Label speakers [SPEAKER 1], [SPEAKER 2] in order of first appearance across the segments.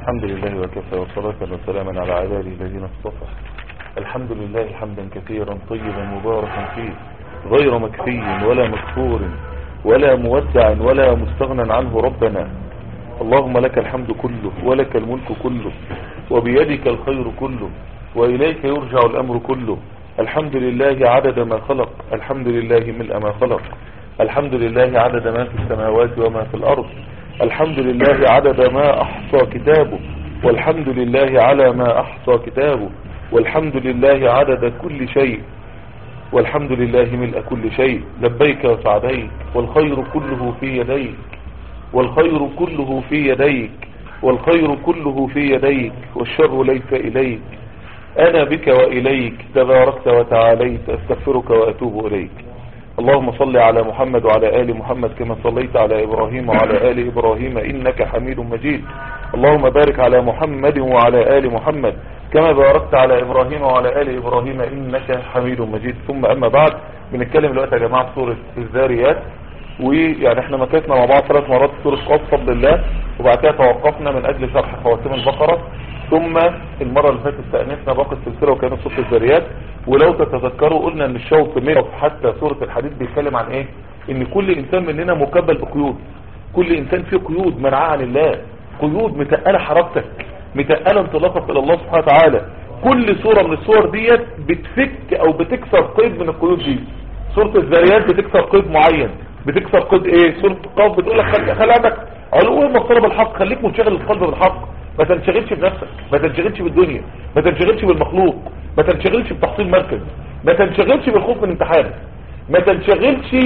[SPEAKER 1] الحمد لله وكفى وصلاة وسلاما على عباده الذين اصطفى الحمد لله حمدا كثيرا طيبا مباركا فيه غير مكفي ولا مكفور ولا مودع ولا مستغنى عنه ربنا اللهم لك الحمد كله ولك الملك كله وبيدك الخير كله وإليك يرجع الأمر كله الحمد لله عدد ما خلق الحمد لله ملء ما خلق الحمد لله عدد ما في السماوات وما في الأرض الحمد لله عدد ما أحصى كتابه والحمد لله على ما أحصى كتابه والحمد لله عدد كل شيء والحمد لله ملء كل شيء لبيك وسعديك والخير كله في يديك والخير كله في يديك والخير كله في يديك والشر ليس إليك أنا بك وإليك تباركت وتعاليت أستغفرك وأتوب إليك اللهم صل على محمد وعلى آل محمد كما صليت على إبراهيم وعلى آل إبراهيم إنك حميد مجيد اللهم بارك على محمد وعلى آل محمد كما باركت على إبراهيم وعلى آل إبراهيم إنك حميد مجيد ثم أما بعد بنتكلم دلوقتي يا جماعة في سورة الذاريات ويعني احنا مكاسنا مع بعض ثلاث مرات في سورة قاف بفضل الله وبعد كده توقفنا من أجل شرح خواتيم البقرة ثم المرة اللي فاتت استأنفنا باقي السلسلة وكانت سورة الذاريات ولو تتذكروا قلنا ان الشوط 100 حتى سورة الحديث بيتكلم عن ايه ان كل انسان مننا مكبل بقيود كل انسان فيه قيود منعاه عن الله قيود متقلة حركتك متقلة انطلاقك الى الله سبحانه وتعالى كل سورة من السور ديت بتفك او بتكسر قيد من القيود دي سورة الذاريات بتكسر قيد معين بتكسر قيد ايه سورة القاف بتقول لك خلي, خلي عندك علو المصطلح بالحق خليك منشغل القلب بالحق ما تنشغلش بنفسك ما تنشغلش بالدنيا ما تنشغلش بالمخلوق ما تنشغلش بتحصيل مركز ما تنشغلش بالخوف من امتحان ما تنشغلش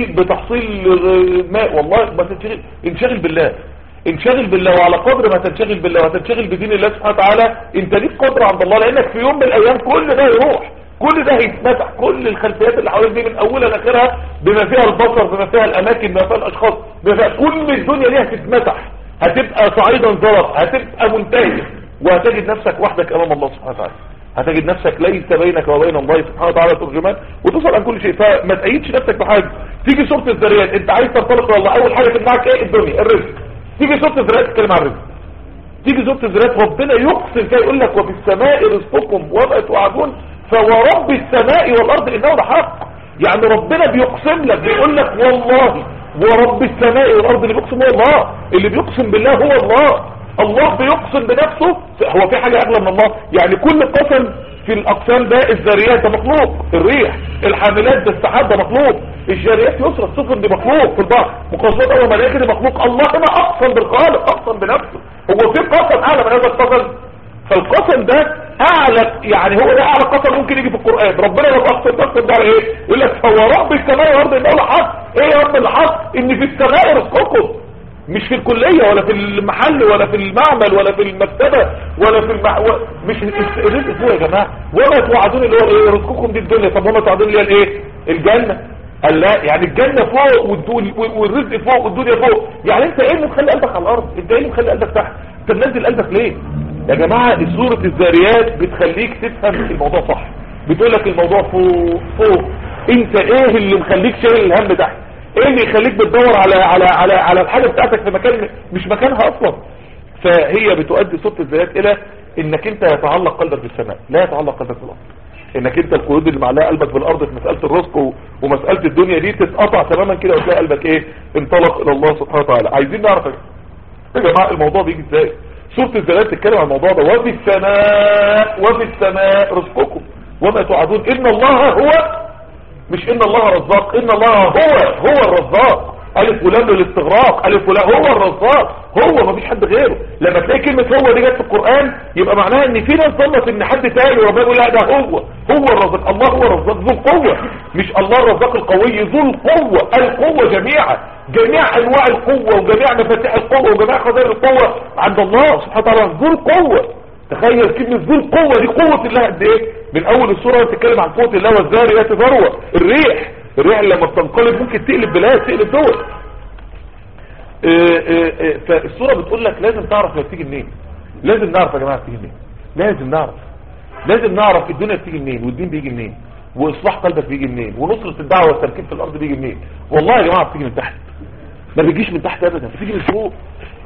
[SPEAKER 1] بتحصيل ماء والله ما تنشغل انشغل بالله انشغل بالله وعلى قدر ما تنشغل بالله وتنشغل بدين الله سبحانه وتعالى انت ليك قدر عند الله لانك في يوم من الايام كل ده يروح كل ده هيتمسح كل الخلفيات اللي حواليك دي من اولها لاخرها بما فيها البصر بما فيها الاماكن بما فيها الاشخاص بما فيها كل الدنيا دي هتتمسح هتبقى صعيدا زرق هتبقى منتهي وهتجد نفسك وحدك امام الله سبحانه وتعالى هتجد نفسك ليس بينك وبين الله سبحانه وتعالى ترجمان وتصل عن كل شيء فما تأيدش نفسك بحاجة تيجي سورة الذريات انت عايز تنطلق الله اول حاجة تمنعك ايه الدنيا الرزق تيجي سورة الذريات تتكلم عن الرزق تيجي سورة الذريات ربنا يقسم كده يقول لك وفي السماء رزقكم وما توعدون فورب السماء والارض انه لحق يعني ربنا بيقسم لك بيقول لك والله ورب السماء والارض اللي بيقسم هو الله اللي بيقسم بالله هو الله الله بيقسم بنفسه هو في حاجة اغلى من الله يعني كل قسم في الاقسام ده الذريات ده مخلوق الريح الحاملات ده السحاب ده مخلوق الجاريات يسرى السفن دي مخلوق في البحر مقاصدات اول ملائكه دي مخلوق الله هنا اقسم بالخالق اقسم بنفسه هو في قسم اعلى من هذا القسم فالقسم ده اعلى يعني هو ده اعلى قسم ممكن يجي في القرآن ربنا لو اقسم تقسم ده على ايه يقول لك هو رب السماء والارض انه لحق ايه يا رب الحق ان في السماء رزقكم مش في الكلية ولا في المحل ولا في المعمل ولا في المكتبة ولا في المع... و... مش الرزق فوق يا جماعة وما توعدون اللي هو ايه رزقكم دي الدنيا طب وما توعدون اللي هي الايه الجنة قال لا يعني الجنة فوق والدول والرزق فوق والدنيا فوق يعني انت ايه اللي مخلي قلبك على الارض انت ايه اللي مخلي قلبك تحت انت منزل قلبك ليه يا جماعة سورة الذاريات بتخليك تفهم الموضوع صح بتقول لك الموضوع فوق فوق انت ايه اللي مخليك شايل الهم تحت ايه اللي يخليك بتدور على على على على الحاجة بتاعتك في مكان مش مكانها اصلا فهي بتؤدي سورة الذات الى انك انت يتعلق قلبك بالسماء لا يتعلق قلبك بالارض انك انت القيود اللي معلقه قلبك بالارض في مسألة الرزق ومسألة الدنيا دي تتقطع تماما كده وتلاقي قلبك ايه انطلق الى الله سبحانه وتعالى عايزين نعرف يا جماعة الموضوع بيجي ازاي سورة الذات تتكلم عن الموضوع ده وفي السماء وفي السماء رزقكم وما توعدون ان الله هو مش ان الله رزاق ان الله هو هو الرزاق الف ولام للاستغراق الف ولام هو الرزاق هو ما فيش حد غيره لما تلاقي كلمة هو دي جت في القرآن يبقى معناها ان في ناس ظنت ان حد تاني وربنا يقول لا ده هو هو الرزاق الله هو الرزاق ذو القوة مش الله الرزاق القوي ذو القوة القوة جميعا جميع انواع القوة وجميع مفاتيح القوة وجميع خزائن القوة عند الله سبحانه وتعالى ذو القوة تخيل كلمة ذو القوة دي قوة الله قد ايه من اول السورة بتتكلم عن قوة الله والذاريات ذروة الريح الريح لما بتنقلب ممكن تقلب بلاد تقلب دول فالسورة بتقول لك لازم تعرف هي بتيجي منين لازم نعرف يا جماعة بتيجي منين لازم نعرف لازم نعرف الدنيا بتيجي منين والدين بيجي منين واصلاح قلبك بيجي منين ونصرة الدعوة والتركيب في الارض بيجي منين والله يا جماعة بتيجي من تحت ما بيجيش من تحت ابدا بتيجي من فوق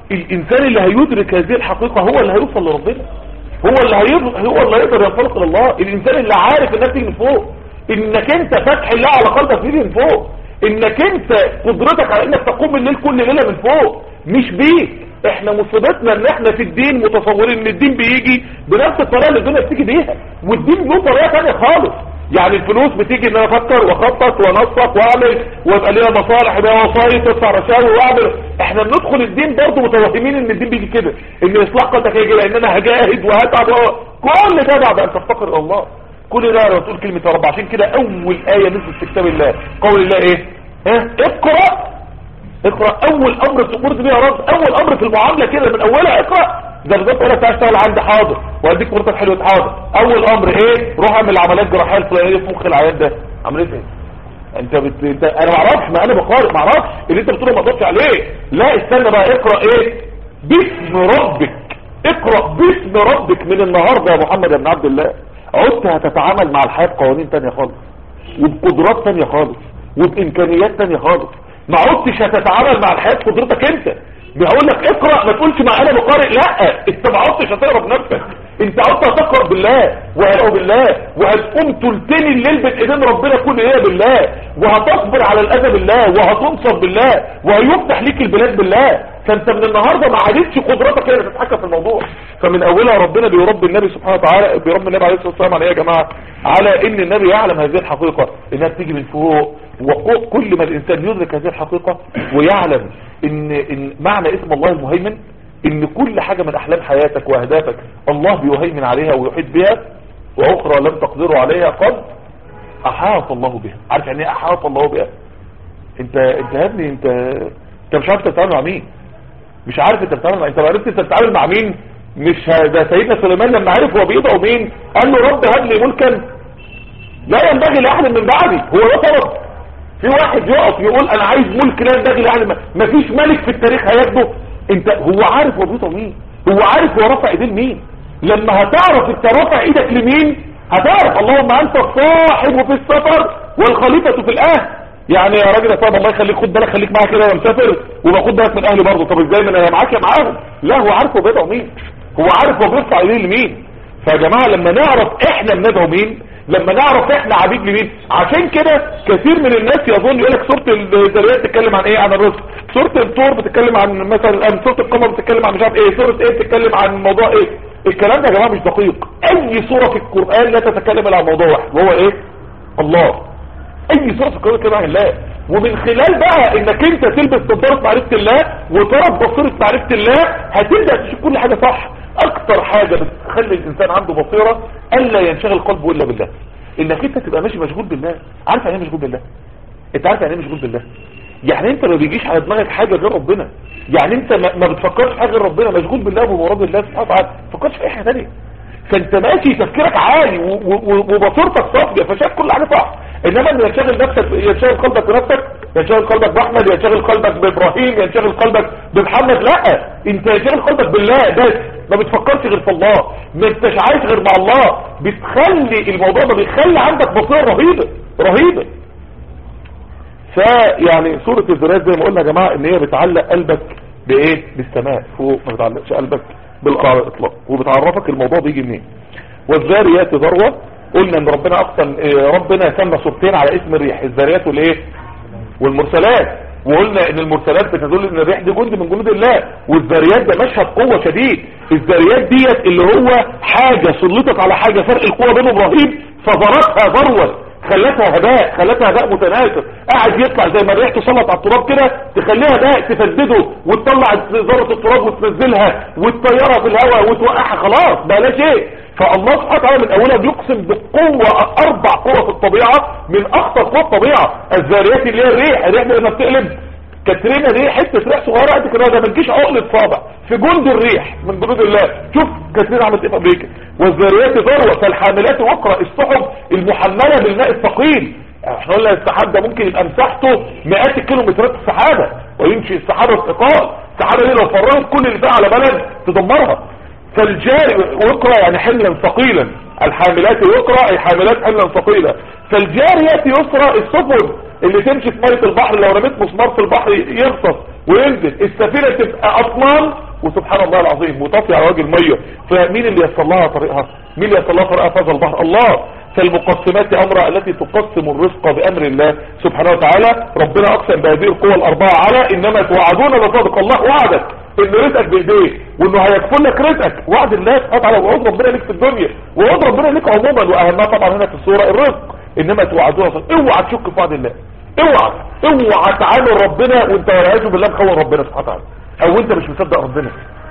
[SPEAKER 1] الانسان اللي هيدرك هذه الحقيقة هو اللي هيوصل لربنا هو اللي هيقدر هو اللي هيقدر ينطلق الى الله الانسان اللي عارف انك تيجي من فوق انك انت فتح الله على قلبك تيجي من فوق انك انت قدرتك على انك تقوم الليل كل ليله من فوق مش بيك احنا مصيبتنا ان احنا في الدين متصورين ان الدين بيجي بنفس الطريقه اللي الدنيا بتيجي بيها والدين له طريقه ثانيه خالص يعني الفلوس بتيجي ان انا افكر واخطط وانسق واعمل وابقى ليا مصالح يبقى وصاية تدفع رشاوي واعمل احنا بندخل الدين برضه متوهمين ان الدين بيجي كده ان اصلاح قلبك هيجي لان انا هجاهد وهتعب و- كل ده بعد ان تفتقر الى الله كل ده لو تقول كلمه يا رب عشان كده اول ايه نزلت في كتاب الله قول الله ايه ها اقرا اقرا اول امر تأمرت بيه يا رب اول امر في المعامله كده من اولها اقرا ده بالظبط انا بتاع اشتغل عندي حاضر واديك مرتب حلو حاضر اول امر ايه روح اعمل العمليات الجراحيه الفلانيه في مخ العيان ده عمليه ايه انت بت... انت انا ما اعرفش ما انا بقارئ ما اعرفش اللي انت بتقوله ما اقدرش عليه لا استنى بقى اقرا ايه باسم ربك اقرا باسم ربك من النهارده يا محمد بن عبد الله عدت هتتعامل مع الحياه بقوانين تانية خالص وبقدرات تانية خالص وبامكانيات تانية خالص ما عدتش هتتعامل مع الحياه بقدرتك انت بيقول لك اقرا ما تقولش ما انا بقارئ لا انت ما عدتش هتقرا بنفسك انت عدت هتقرا بالله وهتقرا بالله وهتقوم تلتني الليل بين ايدين ربنا كل ايه بالله وهتصبر على الاذى بالله وهتنصر بالله وهيفتح ليك البلاد بالله فانت من النهارده ما عادتش قدرتك هي اللي تتحكم في الموضوع فمن اولها ربنا بيربي النبي سبحانه وتعالى بيربي النبي عليه الصلاه والسلام على ايه يا جماعه على ان النبي يعلم هذه الحقيقه انها بتيجي من فوق وكل ما الانسان يدرك هذه الحقيقه ويعلم ان ان معنى اسم الله المهيمن ان كل حاجه من احلام حياتك واهدافك الله بيهيمن عليها ويحيط بها واخرى لم تقدروا عليها قد احاط الله بها عارف يعني ايه احاط الله بها انت انت يا ابني انت انت مش عارف تتعامل مع مين مش عارف انت بتتعامل مع انت لو عرفت انت بتتعامل مع مين مش ه- ده سيدنا سليمان لما عرف هو بيدعو مين قال له رب هب لي ملكا لا ينبغي لاحد من بعدي هو ده طلب في واحد يقف يقول انا عايز ملك لا ينبغي لاحد من- مفيش ملك في التاريخ هياخده انت هو عارف هو بيدعو مين هو عارف هو رفع ايدين مين لما هتعرف انت رافع ايدك لمين هتعرف اللهم انت الصاحب في السفر والخليفة في الاهل يعني يا راجل يا طب الله يخليك خد بالك خليك معايا كده وانا مسافر وباخد بالك من اهلي برضه طب ازاي ما انا معاك يا معاهم لا هو عارف هو بيدعو مين هو عارف هو بيرفع ايديه لمين فيا جماعه لما نعرف احنا بندعو مين لما نعرف احنا عبيد لمين عشان كده كثير من الناس يظن يقول لك سوره الذريات بتتكلم عن ايه عن الرزق سوره الطور بتتكلم عن مثلا سوره القمر بتتكلم عن مش عارف ايه سوره ايه بتتكلم عن موضوع ايه الكلام ده يا جماعه مش دقيق اي سوره في القران لا تتكلم الا عن موضوع واحد وهو ايه الله اي سوره في القران كده عن الله ومن خلال بقى انك انت تلبس نظاره معرفه الله وترى بصيره معرفه الله هتبدا تشوف كل حاجه صح اكتر حاجه بتخلي الانسان عنده بصيره الا ينشغل قلبه الا بالله انك انت تبقى ماشي مشغول بالله عارف يعني ايه مشغول بالله انت عارف يعني ايه مشغول بالله يعني انت ما بيجيش على دماغك حاجه غير ربنا يعني انت ما ما بتفكرش في حاجه غير ربنا مشغول بالله وبمراد الله سبحانه وتعالى ما تفكرش في اي حاجه ثانيه فانت ماشي تفكيرك عالي و- و- و- وبصيرتك صافيه فشايف كل حاجه صح انما ان ينشغل نفسك ينشغل قلبك بنفسك ينشغل قلبك باحمد ينشغل قلبك بابراهيم ينشغل قلبك بمحمد لا انت ينشغل قلبك بالله بس ما بتفكرش غير في الله ما انتش عايش غير مع الله بتخلي الموضوع ده بيخلي عندك بصيره رهيبه رهيبه فيعني سورة الذريات زي ما قلنا يا جماعة ان هي بتعلق قلبك بايه بالسماء فوق ما بتعلقش قلبك بالقاع على الاطلاق وبتعرفك الموضوع بيجي منين والذاريات ذروة قلنا ان ربنا اقسم إيه، ربنا سمى صورتين على اسم الريح الذاريات والايه والمرسلات وقلنا ان المرسلات بتدل ان الريح دي جند من جنود الله والذاريات ده مشهد قوة شديد الذاريات ديت اللي هو حاجة سلطت على حاجة فرق القوة بينهم رهيب فضرتها ذروة خلتها هباء خلتها هباء متناثر قاعد يطلع زي ما الريح تسلط على التراب كده تخليها هباء تفسده وتطلع ذره التراب وتنزلها وتطيرها في الهواء وتوقعها خلاص بقى لا شيء فالله سبحانه وتعالى من اولها بيقسم بقوه اربع قوى في الطبيعه من اخطر قوى الطبيعه الذاريات اللي هي الريح الريح دي لما بتقلب كاترينا دي حته ريح صغيره قد كده ده ما تجيش عقله صابع في جند الريح من جنود الله شوف كاترينا عملت ايه في امريكا والذاريات ذروه فالحاملات وقرا السحب المحمله بالماء الثقيل احنا قلنا السحاب ده ممكن يبقى مساحته مئات الكيلومترات السحابه ويمشي السحابه الثقال السحابه دي لو فرغت كل اللي فيها على بلد تدمرها فالجاري وقرا يعني حملا ثقيلا الحاملات يقرا اي حاملات حملا ثقيلا فالجاريات يسرى السفن اللي تمشي في ميه البحر لو رميت مسمار في البحر يغطس وينزل السفينة تبقى اطنان وسبحان الله العظيم وتطفي على وجه المية فمين اللي يصل لها طريقها مين اللي يصل لها طريقها فاز البحر الله فالمقسمات امرها التي تقسم الرزق بامر الله سبحانه وتعالى ربنا اقسم بهذه القوى الاربعة على انما توعدون لصادق الله وعدك ان رزقك بايديه وانه هيكفل لك رزقك وعد الله سبحانه وتعالى وعود ربنا لك في الدنيا وعود ربنا لك عموما واهمها طبعا هنا في الصورة الرزق انما توعدون صادق اوعى تشك في وعد الله اوعى اوعى تعامل ربنا وانت والعياذ بالله مخون ربنا سبحانه وتعالى او انت مش مصدق ربنا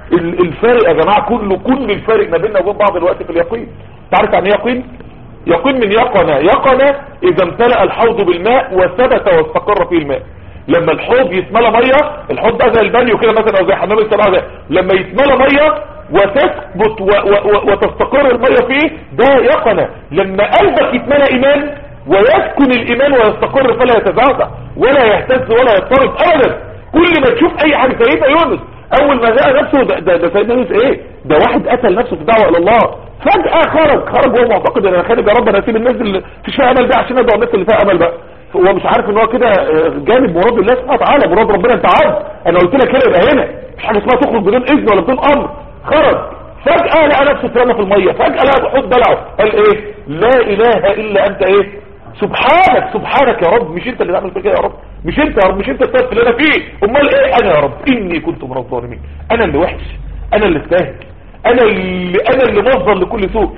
[SPEAKER 1] الفارق يا جماعه كله كل الفارق ما بيننا وبين بعض الوقت في اليقين تعرف يعني يقين يقين من يقن يقن اذا امتلأ الحوض بالماء وثبت واستقر فيه الماء لما الحوض يتملى ميه الحوض ده زي البانيو كده مثلا او زي حمام السباحه ده لما يتملى ميه وتثبت و و وتستقر الميه فيه ده يقن لما قلبك يتملى ايمان ويسكن الايمان ويستقر فلا يتزعزع ولا يهتز ولا يضطرب ابدا كل ما تشوف اي حاجه سيدنا يونس اول ما لقى نفسه ده, ده, ده سيدنا يونس ايه ده واحد قتل نفسه في الدعوه الى الله فجاه خرج خرج وهو معتقد ان انا خارج يا رب انا اسيب الناس اللي فيش فيها امل ده عشان ادعو الناس اللي فيها امل بقى هو مش عارف ان هو كده جانب مراد الله سبحانه وتعالى مراد ربنا انت عبد انا قلت لك هنا يبقى هنا مش حاجه اسمها تخرج بدون اذن ولا بدون امر خرج فجاه لقى نفسه اترمى في الميه فجاه لقى بحوض بلعه قال ايه لا اله الا انت ايه سبحانك سبحانك يا رب مش انت اللي تعمل كده يا رب مش انت يا رب مش انت الطرف اللي انا فيه امال ايه انا يا رب اني كنت من الظالمين انا اللي وحش انا اللي استاهل انا اللي انا اللي مصدر لكل سوء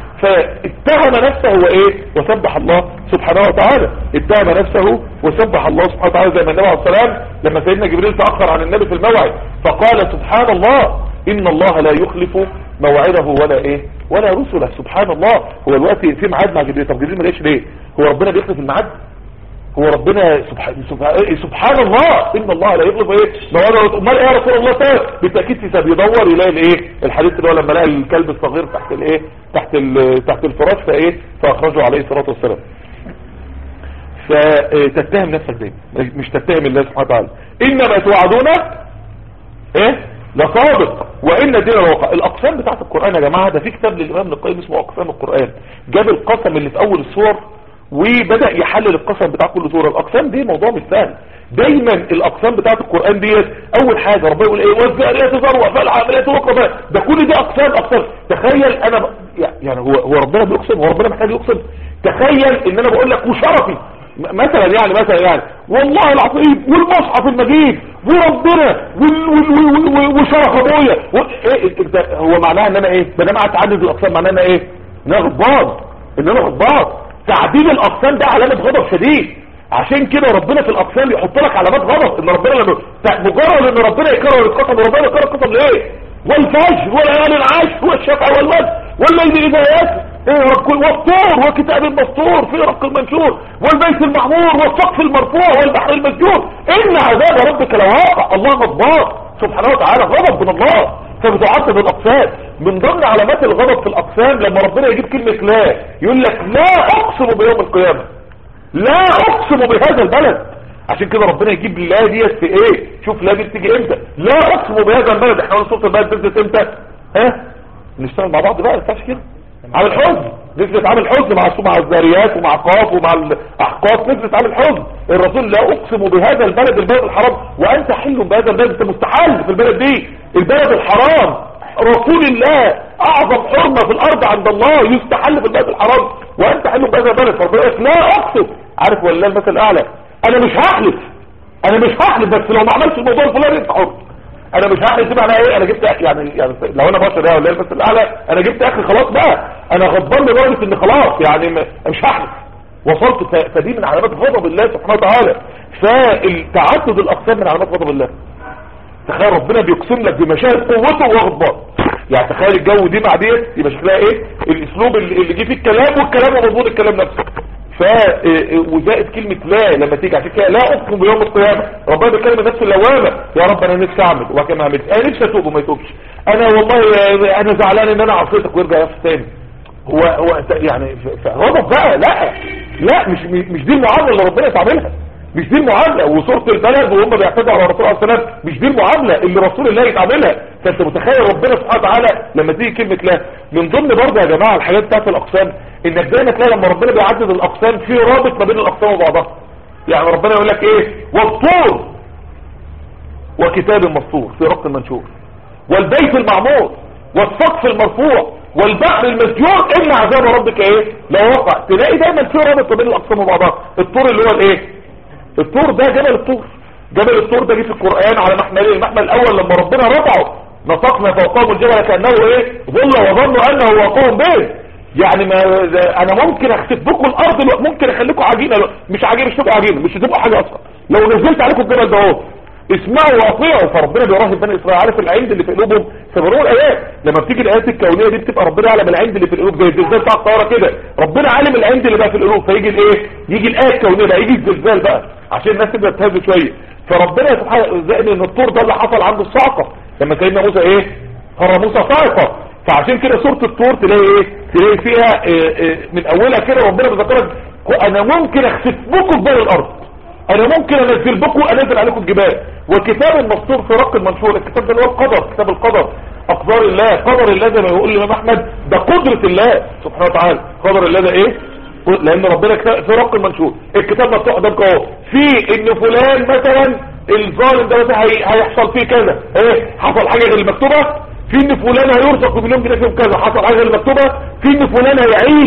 [SPEAKER 1] فاتهم نفسه هو ايه وسبح الله سبحانه وتعالى اتهم نفسه وسبح الله سبحانه وتعالى زي ما النبي عليه السلام لما سيدنا جبريل تاخر عن النبي في الموعد فقال سبحان الله ان الله لا يخلف موعده ولا ايه ولا رسله سبحان الله هو الوقت في ميعاد مع جبريل طب جبريل ما جاش ليه هو ربنا بيخلف الميعاد هو ربنا سبحان, سبحان, سبحان الله ان الله لا يخلف ايه موعده امال ايه يا رسول الله تعالى بالتاكيد في بيدور يلاقي الايه الحديث اللي هو لما لقى الكلب الصغير تحت الايه تحت تحت الفراش فايه فاخرجه عليه الصلاه والسلام فتتهم نفسك دايما مش تتهم الله سبحانه وتعالى انما توعدون ايه لصادق وان دين الواقع الاقسام بتاعت القرآن يا جماعة ده في كتاب للامام ابن القيم اسمه اقسام القرآن جاب القسم اللي في اول الصور وبدأ يحلل القسم بتاع كل صورة الاقسام دي موضوع مش سهل دايما الاقسام بتاعت القرآن ديت اول حاجة ربنا يقول ايه والذاريات ذروه فالعاملات وقفا ده كل دي اقسام اقسام تخيل انا ب... يعني هو هو ربنا بيقسم هو ربنا محتاج يقسم تخيل ان انا بقول لك وشرفي مثلا يعني مثلا يعني والله العظيم والمصحف المجيد وربنا وشرف ابويا إيه هو معناها ان انا ايه ما دام قعدت اعدد الاقسام معناها ان انا ايه ان انا غضبان ان انا غضبان تعديل الاقسام ده علامه غضب شديد عشان كده ربنا في الاقسام يحط لك علامات غضب ان ربنا لما مجرد ان ربنا يكرر القسم وربنا يكرر القسم ليه والفجر وليالي العشر والشفع والوتر والليل اذا يسر والطور وكتاب المسطور في رق المنشور والبيت المعمور والسقف المرفوع والبحر المسجور ان عذاب ربك لواقع الله غضبان سبحانه وتعالى غضب من الله فبتعطب الاقسام من ضمن علامات الغضب في الاقسام لما ربنا يجيب كلمة لا يقول لك لا اقسم بيوم القيامة لا اقسم بهذا البلد عشان كده ربنا يجيب لا ديت في ايه شوف لا دي بتيجي امتى لا اقسم بهذا البلد احنا قلنا صوت البلد تنزل امتى ها نشتغل مع بعض بقى ما كده على الحزن نزلت عامل حزن مع مع الزاريات ومع قاف ومع الاحقاف نزلت عامل حزن الرسول لا اقسم بهذا البلد البلد الحرام وانت حل بهذا البلد انت مستحل في البلد دي البلد الحرام رسول الله اعظم حرمة في الارض عند الله يستحل في البلد الحرام وانت حل بهذا البلد فربنا لا اقسم عارف ولا المثل الاعلى انا مش هحلف انا مش هحلف بس لو ما عملتش الموضوع الفلاني انت حر انا مش هحلف دي معناها ايه انا جبت يعني يعني لو انا بشر يا ولا بس الاعلى انا جبت اخر خلاص بقى انا غضبان لدرجه ان خلاص يعني مش هحلف وصلت فدي من علامات غضب الله سبحانه وتعالى فالتعدد الاقسام من علامات غضب الله تخيل ربنا بيقسم لك بمشاهد قوته وغضبان يعني تخيل الجو دي مع ديت يبقى شكلها ايه الاسلوب اللي جه فيه الكلام والكلام ومضبوط الكلام نفسه ف وزائد كلمة لا لما تيجي عشان كده لا اقسم بيوم القيامة ربنا بيتكلم النفس اللوامة يا رب انا نفسي اعمل وكما ما عملت انا نفسي اتوب وما يتوبش انا والله انا زعلان ان انا عصيتك ويرجع يقف تاني هو هو يعني غضب بقى لا لا مش مش دي المعاملة اللي ربنا يتعاملها مش دي المعاملة وصورة البلد وهم بيعتدوا على الرسول عليه السلام مش دي المعاملة اللي رسول الله يتعاملها فانت متخيل ربنا سبحانه وتعالى لما تيجي كلمة لا من ضمن برضه يا جماعة الحاجات بتاعت الاقسام انك دايما تلاقي لما ربنا بيعدد الاقسام في رابط ما بين الاقسام وبعضها يعني ربنا يقول لك ايه والطور وكتاب مسطور في ربط المنشور والبيت المعمور والسقف المرفوع والبحر المسجور ان عذاب ربك ايه لو وقع تلاقي دايما في رابط بين الاقسام وبعضها الطور اللي هو الايه الطور ده جبل الطور جبل الطور ده جه في القران على محمل المحمل الاول لما ربنا رفعه نطقنا فوقهم الجبل كانه ايه ظل وظنوا انه واقعهم به يعني ما انا ممكن اخسف بكم الارض الوقت ممكن اخليكم عجينه مش عجينه مش تبقوا عجينه مش هتبقوا حاجه اصلا لو نزلت عليكم الجبل ده اهو اسمعوا واطيعوا فربنا بيراهب بني اسرائيل عارف العند اللي في قلوبهم سبروا الايات لما بتيجي الايات الكونيه دي بتبقى ربنا يعلم العند اللي في القلوب زي الزلزال بتاع الطياره كده ربنا عالم العند اللي بقى في القلوب فيجي الايه يجي الايه الكونيه بقى يجي الزلزال بقى عشان الناس تبدا تهز شويه فربنا سبحانه زي ان الطور ده اللي حصل عنده الصعقه لما سيدنا موسى ايه ترى موسى صاعقه فعشان كده سوره الطور تلاقي ايه تلاقي فيها إيه إيه من اولها كده ربنا بيذكرك انا ممكن اخسف بكم بين الارض انا ممكن انزل بكم انزل عليكم الجبال وكتاب المسطور في رق المنشور الكتاب ده اللي هو القدر كتاب القدر اقدار الله قدر الله زي ما يقول الامام احمد ده قدرة الله سبحانه وتعالى قدر الله ده ايه لان ربنا كتاب في رق المنشور الكتاب مفتوح قدامك اهو في ان فلان مثلا الظالم ده مثلا هي- هيحصل فيه كذا ايه حصل حاجه غير المكتوبه في ان فلان هيرزق بمليون جنيه فيهم كذا حصل حاجه غير المكتوبه في ان فلان هيعيش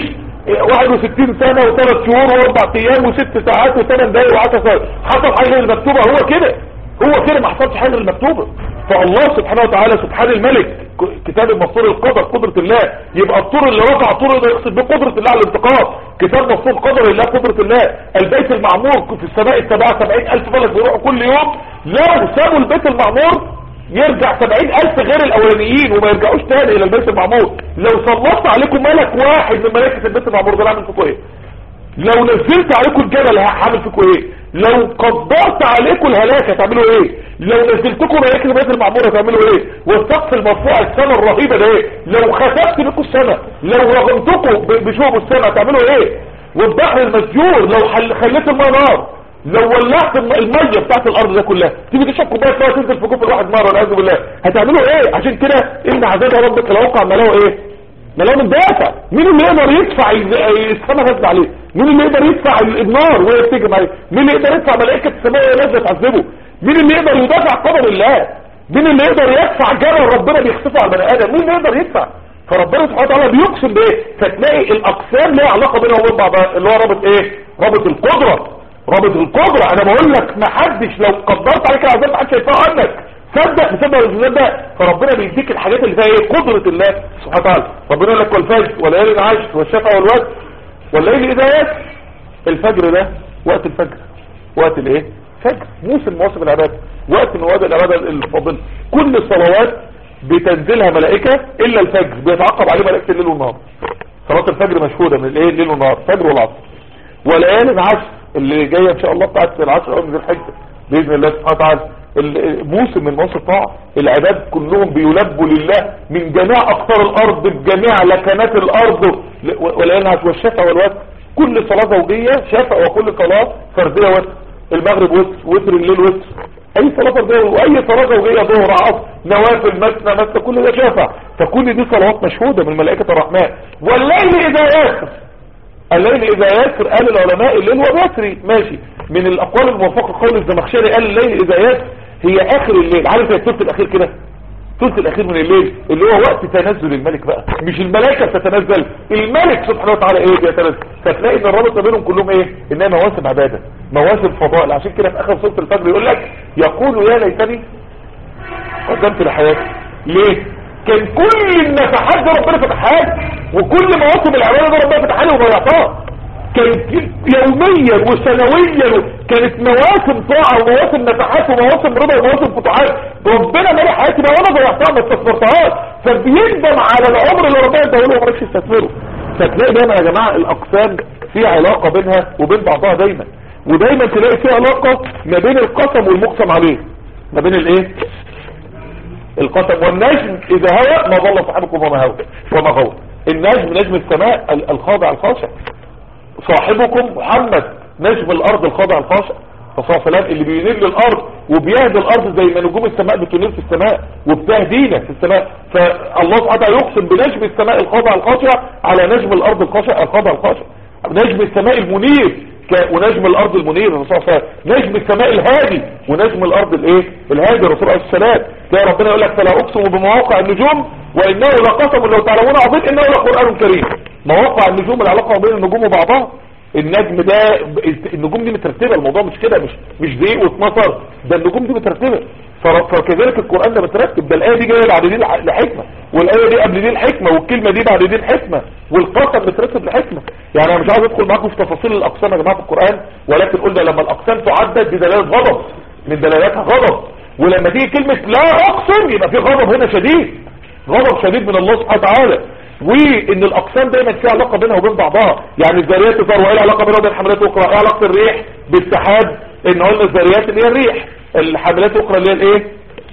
[SPEAKER 1] 61 سنة وثلاث شهور واربع ايام وست ساعات وثمان دقايق وعشر ساعات حصل حاجة غير المكتوبة هو كده هو كده ما حصلش حاجة غير المكتوبة فالله سبحانه وتعالى سبحان الملك ك- كتاب المسطور القدر قدرة الله يبقى الطور اللي رفع الطور ده يقصد بقدرة الله على الانتقام كتاب مسطور قدر الله قدرة الله البيت المعمور في السماء السبعة سبعين الف ملك بيروحوا كل يوم لو سابوا البيت المعمور يرجع سبعين الف غير الاولانيين وما يرجعوش تاني الى البيت المعمور لو سلطت عليكم ملك واحد من ملائكة البيت المعمور ده هعمل فيكم ايه لو نزلت عليكم الجبل هعمل فيكم ايه لو قدرت عليكم الهلاك هتعملوا ايه لو نزلتكم ملائكة البيت المعمور هتعملوا ايه والسقف المرفوع السماء الرهيبة ده ايه لو خسفت بكم السماء لو رغمتكم ب- بشوب السماء هتعملوا ايه والبحر المسجور لو حل- خليت الماء نار لو ولعت الم- الميه بتاعت الارض ده كلها تيجي تشرب كوبايه ميه تنزل في كوب الواحد مره والعياذ بالله هتعملوا ايه عشان كده ان عذاب ربك لو وقع ملاه ايه ملاه من دافع مين اللي يقدر يدفع ال- السماء نازله عليه مين اللي يقدر يدفع ال- النار وهي بتهجم عليه مين اللي يقدر يدفع ملائكه السماء وهي نازله تعذبه مين اللي يقدر يدافع قدر الله مين اللي يقدر يدفع جرى ربنا بيخسفه على البني ادم مين اللي يقدر يدفع فربنا سبحانه وتعالى بيقسم بايه فتلاقي الاقسام ليها علاقه بينها وبين بعضها اللي هو رابط ايه رابط القدره رابط القدره انا بقول لك ما حدش لو قدرت عليك العذاب ما حدش هيدفعه عنك صدق تصدق ولا تصدق فربنا بيديك الحاجات اللي فيها ايه قدره الله سبحانه وتعالى ربنا يقول لك والفجر وليالي العشر والشفع والوتر والليل اذا يسر الفجر ده وقت الفجر وقت الايه فجر موسم مواسم العباده وقت من وقت العباده الفاضله كل الصلوات بتنزلها ملائكه الا الفجر بيتعقب عليه ملائكه الليل والنهار صلاه الفجر مشهوده من الايه الليل والنهار فجر والعصر وليالي العشر اللي جايه ان شاء الله بتاعت العشر اول من ذي الحجه باذن الله سبحانه وتعالى ال- موسم من مواسم الطاعه العباد كلهم بيلبوا لله من جميع اقطار الارض بجميع لكنات الارض ل- وليالي العشر والشفع والوتر كل صلاه زوجيه شفع وكل صلاه فرديه وتر المغرب وتر وتر الليل وتر اي صلاه فرديه واي صلاه زوجيه ظهر عصر نوافل مثنى مثنى كل ده شافع فكل دي صلوات مشهوده من ملائكه الرحمن والليل اذا ياسر الليل اذا ياسر قال العلماء الليل هو بيسري ماشي من الاقوال الموافقه قول الزمخشري قال الليل اذا ياسر هي اخر الليل عارف زي الثلث الاخير كده الثلث الاخير من الليل اللي هو وقت تنزل الملك بقى مش الملائكه بتتنزل الملك سبحانه وتعالى ايه بيتنزل فتلاقي ان الرابط ما بينهم كلهم ايه انها مواسم عباده مواسم فضائل عشان كده في اخر سوره الفجر يقول لك يقول يا ليتني قدمت لحياتي ليه كان كل النفحات دي ربنا فتحها لي وكل مواسم العباده دي ربنا فتحها لي وضيعتها كانت يوميا وسنويا كانت مواسم طاعه ومواسم نفحات ومواسم رضا ومواسم فتوحات ربنا مالي حياتي بقى وانا ضيعتها ما استثمرتهاش فبيندم على العمر اللي ربنا اداله له وما عرفش يستثمره فتلاقي دايما يا جماعه الاقسام في علاقه بينها وبين بعضها دايما ودايما تلاقي في علاقه ما بين القسم والمقسم عليه ما بين الايه القسم والنجم اذا هوى ما ضل صاحبكم وما هوى وما غوى النجم نجم السماء ال- الخاضع الخاشع صاحبكم محمد نجم الارض الخاضع الخاشع فصلى فلان اللي بينير للارض وبيهدي الارض زي ما نجوم السماء بتنير في السماء وبتهدينا في السماء فالله سبحانه وتعالى يقسم بنجم السماء الخاضع الخاشع على نجم الارض الخاشع الخاضع الخاشع نجم السماء المنير ك... ونجم الارض المنير الرسول صلى الله عليه وسلم نجم السماء الهادي ونجم الارض الايه الهادي الرسول عليه السلام تلاقي ربنا يقول لك فلا اقسم بمواقع النجوم وانه لقسم لو تعلمون عظيم انه لقران كريم مواقع النجوم العلاقه بين النجوم وبعضها النجم ده النجوم دي مترتبه الموضوع مش كده مش مش دقيق و12 ده النجوم دي مترتبه فكذلك القرآن ده مترتب ده الآية دي جاية بعد دي لحكمة والآية دي قبل دي الحكمة والكلمة دي بعد دي الحكمة والقسم مترتب لحكمة يعني انا مش عاوز ادخل معاكم في تفاصيل الاقسام يا جماعة في القرآن ولكن قلنا لما الاقسام تعدد دي دلالة غضب من دلالاتها غضب ولما تيجي كلمة لا اقسم يبقى في غضب هنا شديد غضب شديد من الله سبحانه وتعالى وان الاقسام دايما فيها علاقة بينها وبين بعضها يعني الذريات تظهر وايه العلاقة بينها وبين الحملات الاخرى ايه علاقة الريح بالسحاب ان قلنا الذريات اللي هي الريح الحملات الاخرى اللي هي الايه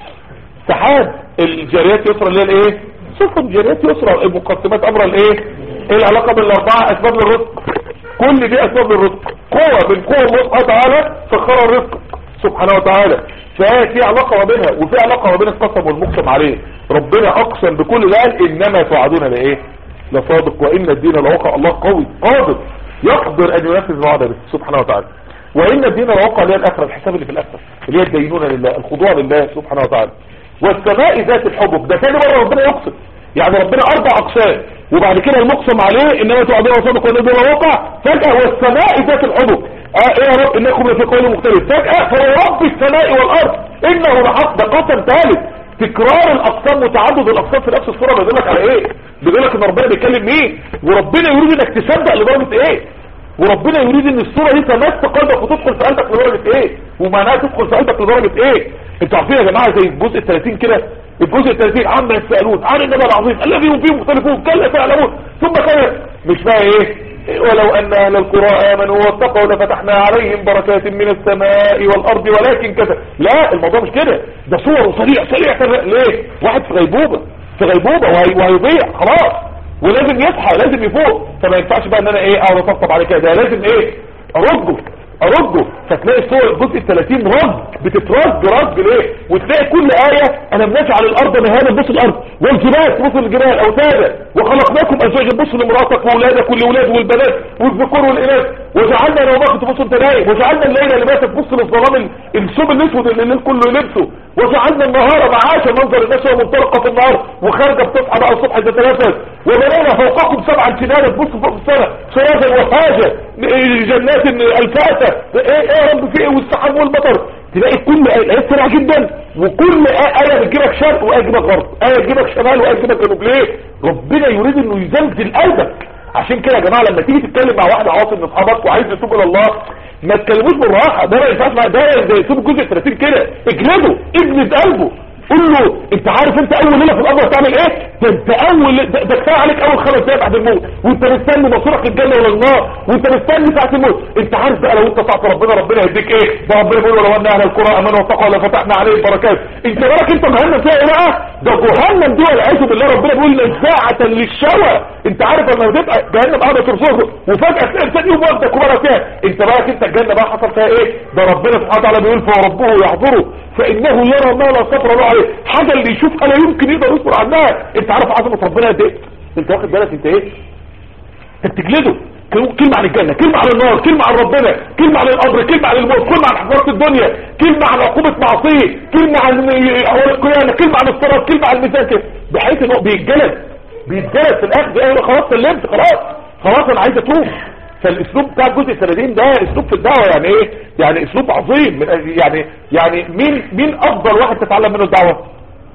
[SPEAKER 1] سحاب الجاريات يسرى اللي هي الايه سفن جاريات يسرى مقسمات امر الايه ايه العلاقة بالاربعة اسباب للرزق كل دي اسباب للرزق قوة من قوة الله سبحانه وتعالى سخر الرزق سبحانه وتعالى ففي علاقة ما بينها وفي علاقة ما بين القسم والمقسم عليه ربنا اقسم بكل ده انما توعدون لايه لصادق وان الدين لوقع الله قوي قادر يقدر ان ينفذ وعده سبحانه وتعالى وان الدين لوقع اللي هي الاخره الحساب اللي في الاخره اللي هي الدينونه لله الخضوع لله سبحانه وتعالى والسماء ذات الحبب ده ثاني مرة ربنا يقسم يعني ربنا اربع اقسام وبعد كده المقسم عليه انما توعدون وصدق وان الدين واقع فجأة والسماء ذات الحبب اه ايه يا رب انكم لفي قول مختلف فجأة فرب السماء والارض انه لحق ده قسم ثالث تكرار الاقسام وتعدد الاقسام في نفس الصورة بيقول على ايه بيقول لك ان ربنا بيتكلم مين وربنا يريد انك تصدق لدرجة ايه وربنا يريد ان الصورة دي تمس قلبك وتدخل في قلبك لدرجة ايه ومعناها تدخل في قلبك لدرجة ايه انتوا عارفين يا جماعة زي الجزء ال 30 كده الجزء ال 30 عما يسألون عن النبي العظيم الذي هم فيه مختلفون كلا تعلمون ثم خير مش بقى ايه ولو ان اهل القرى امنوا واتقوا لفتحنا عليهم بركات من السماء والارض ولكن كذا لا الموضوع مش كده ده صور سريع سريع ليه واحد في غيبوبة في غيبوبة وهيضيع خلاص ولازم يصحى لازم يفوق فما ينفعش بقى ان انا ايه اقعد اطبطب عليه كده ده لازم ايه ارده ارده فتلاقي الصور الجزء ال 30 رج بتترج رج ليه وتلاقي كل آية انا بنجعل الارض مهانا بص الارض والجبال تبص الجبال اوتادا وخلقناكم ازواجا بص لمراتك واولادك والاولاد والبنات والذكور والاناث وجعلنا نومك تبص انت نايم وجعلنا الليل لباسك تبص للظلام الثوب الاسود اللي الليل كله يلبسه وجعلنا النهار معاشا منظر الناس وهي منطلقه في النهار وخارجه بتصحى بقى الصبح تتنفس وبنينا فوقكم سبعا كنانا تبص فوق السماء سراجا وحاجه جنات الفاتة ايه ايه يا رب في ايه والسحاب والمطر تلاقي كل آية آيات سريعة جدا وكل آية بتجيبك شرق وآية تجيبك غرب آية تجيبك شمال وآية تجيبك جنوب ليه ربنا يريد انه يزلزل قلبك عشان كده يا جماعة لما تيجي تتكلم مع واحد عاصم من اصحابك وعايز يتوب الى الله ما تكلموش بالراحة ده ما ينفعش ده زي سوب الجزء 30 كده اجلده اجلد قلبه قول له انت عارف انت اول ليله في القبر هتعمل ايه ده انت اول ده, ده كفايه عليك اول خمس دقايق بعد الموت وانت مستني مصيرك للجنه ولا النار وانت مستني ساعه الموت انت عارف بقى لو انت طاعت ربنا ربنا يديك ايه ده ربنا بيقول لو ان اهل القرى امنوا واتقوا لفتحنا عليهم بركات انت بالك انت جهنم فيها ايه بقى ده جهنم دي والعياذ بالله ربنا بيقول نزاعه للشوى انت عارف لما تبقى جهنم قاعده ترصفه وفجاه تلاقي ثاني يوم واخدك وبقى فيها انت بالك انت الجنه بقى حصل فيها ايه ده ربنا سبحانه وتعالى بيقول فربه يحضره فانه يرى ما لا صبر له عليه حاجه اللي يشوفها لا يمكن يقدر يصبر عنها انت عارف عظمه ربنا قد ايه انت واخد بالك انت ايه انت بتجلده كلمة عن الجنة كلمة عن النار كلمة عن ربنا كلمة عن القبر كلمة عن الموت كلمة عن حفظات الدنيا كلمة عن عقوبة معصية كلمة عن اول القيامة كلمة عن الصراط كلمة عن الميزان كده بحيث انه بيتجلد بيتجلد في الاخر ايه خلاص سلمت خلاص خلاص انا عايز اتوب فالاسلوب بتاع الجزء الثلاثين ده اسلوب في الدعوة يعني ايه يعني اسلوب عظيم من يعني يعني مين مين افضل واحد تتعلم منه الدعوة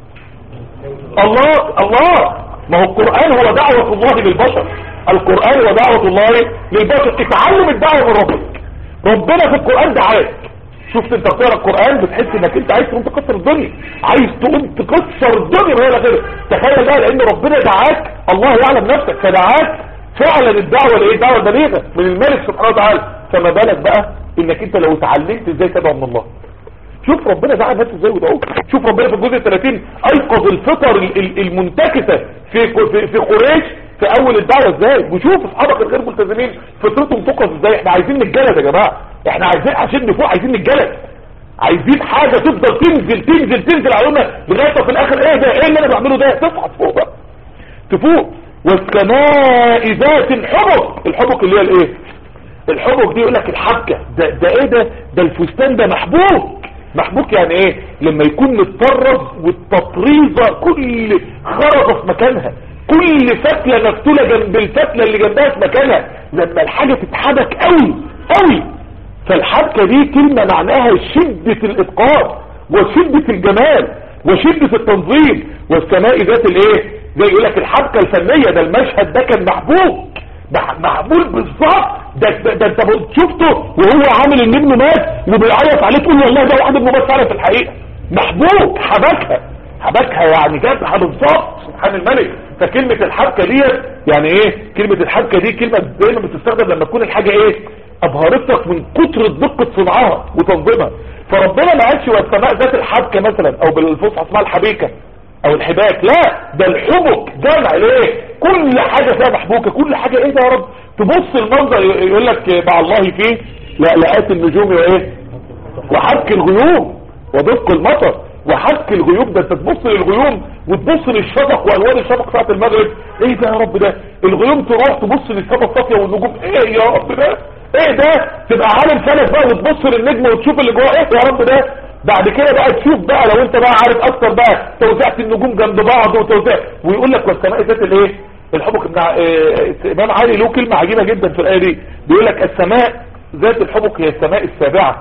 [SPEAKER 1] الله الله ما هو القرآن هو دعوة الله للبشر القرآن هو دعوة الله للبشر اتعلم الدعوة من ربك ربنا في القرآن دعاك شفت انت بتقرا القرآن بتحس انك انت عايز تقوم تكسر الدنيا عايز تقوم تكسر الدنيا ما هي غير تخيل بقى لان ربنا دعاك الله يعلم نفسك فدعاك فعلا الدعوة لايه دعوة بليغة من الملك سبحانه وتعالى فما بالك بقى انك انت لو اتعلمت ازاي تدعو من الله شوف ربنا دعا الناس ازاي ودعوه شوف ربنا في الجزء 30 ايقظ الفطر المنتكسة في في, في قريش في اول الدعوة ازاي وشوف اصحابك الغير ملتزمين فطرتهم تقظ ازاي احنا عايزين نتجلد يا جماعة احنا عايزين عشان نفوق عايزين نتجلد عايزين حاجة تفضل تنزل تنزل تنزل علينا لغاية في الاخر ايه ده ايه اللي انا بعمله ده تصحى تفوق بقى تفوق والسماء ذات الحبك الحبك اللي هي الايه الحبك دي يقول لك الحبكة ده, ده ايه ده ده الفستان ده محبوك محبوك يعني ايه لما يكون متطرز والتطريزة كل خرزة في مكانها كل فتلة مفتولة جنب الفتلة اللي جنبها في مكانها لما الحاجة تتحبك قوي قوي فالحبكة دي كلمة معناها شدة الاتقان وشدة الجمال وشدة التنظيم والسماء ذات الايه زي يقول لك الحبكة الفنية ده المشهد ده كان محبوك معمول بالظبط ده, ده, ده انت شفته وهو عامل ان ابنه مات وبيعيط عليه تقول والله ده واحد ابنه مات فعلا في الحقيقه محبوك حبكها حبكها يعني جابها بالظبط سبحان الملك فكلمة الحبكة دي يعني ايه كلمة الحبكة دي كلمة دايما بتستخدم لما تكون الحاجة ايه ابهرتك من كتر دقة صنعها وتنظيمها فربنا ما قالش والسماء ذات الحبكة مثلا او بالفصحى اسمها الحبيكة او الحباك لا ده الحبك جمع ليه كل حاجة فيها محبوكة كل حاجة ايه ده يا رب تبص المنظر يقول لك مع الله فيه لا لقات النجوم وايه وحبك الغيوم ودق المطر وحك الغيوم ده انت تبص للغيوم وتبص للشفق والوان الشفق ساعه المغرب ايه ده يا رب ده الغيوم تروح تبص للسماء الصافيه والنجوم ايه يا رب ده ايه ده تبقى عالم فلك بقى وتبص للنجم وتشوف اللي جوه ايه يا رب ده بعد كده بقى تشوف بقى لو انت بقى عارف اكتر بقى توزيعة النجوم جنب بعض وتوزيع ويقول لك والسماء ذات الايه الحبك بتاع امام علي له كلمة عجيبة جدا في الايه دي بيقول لك السماء ذات الحبك هي السماء السابعة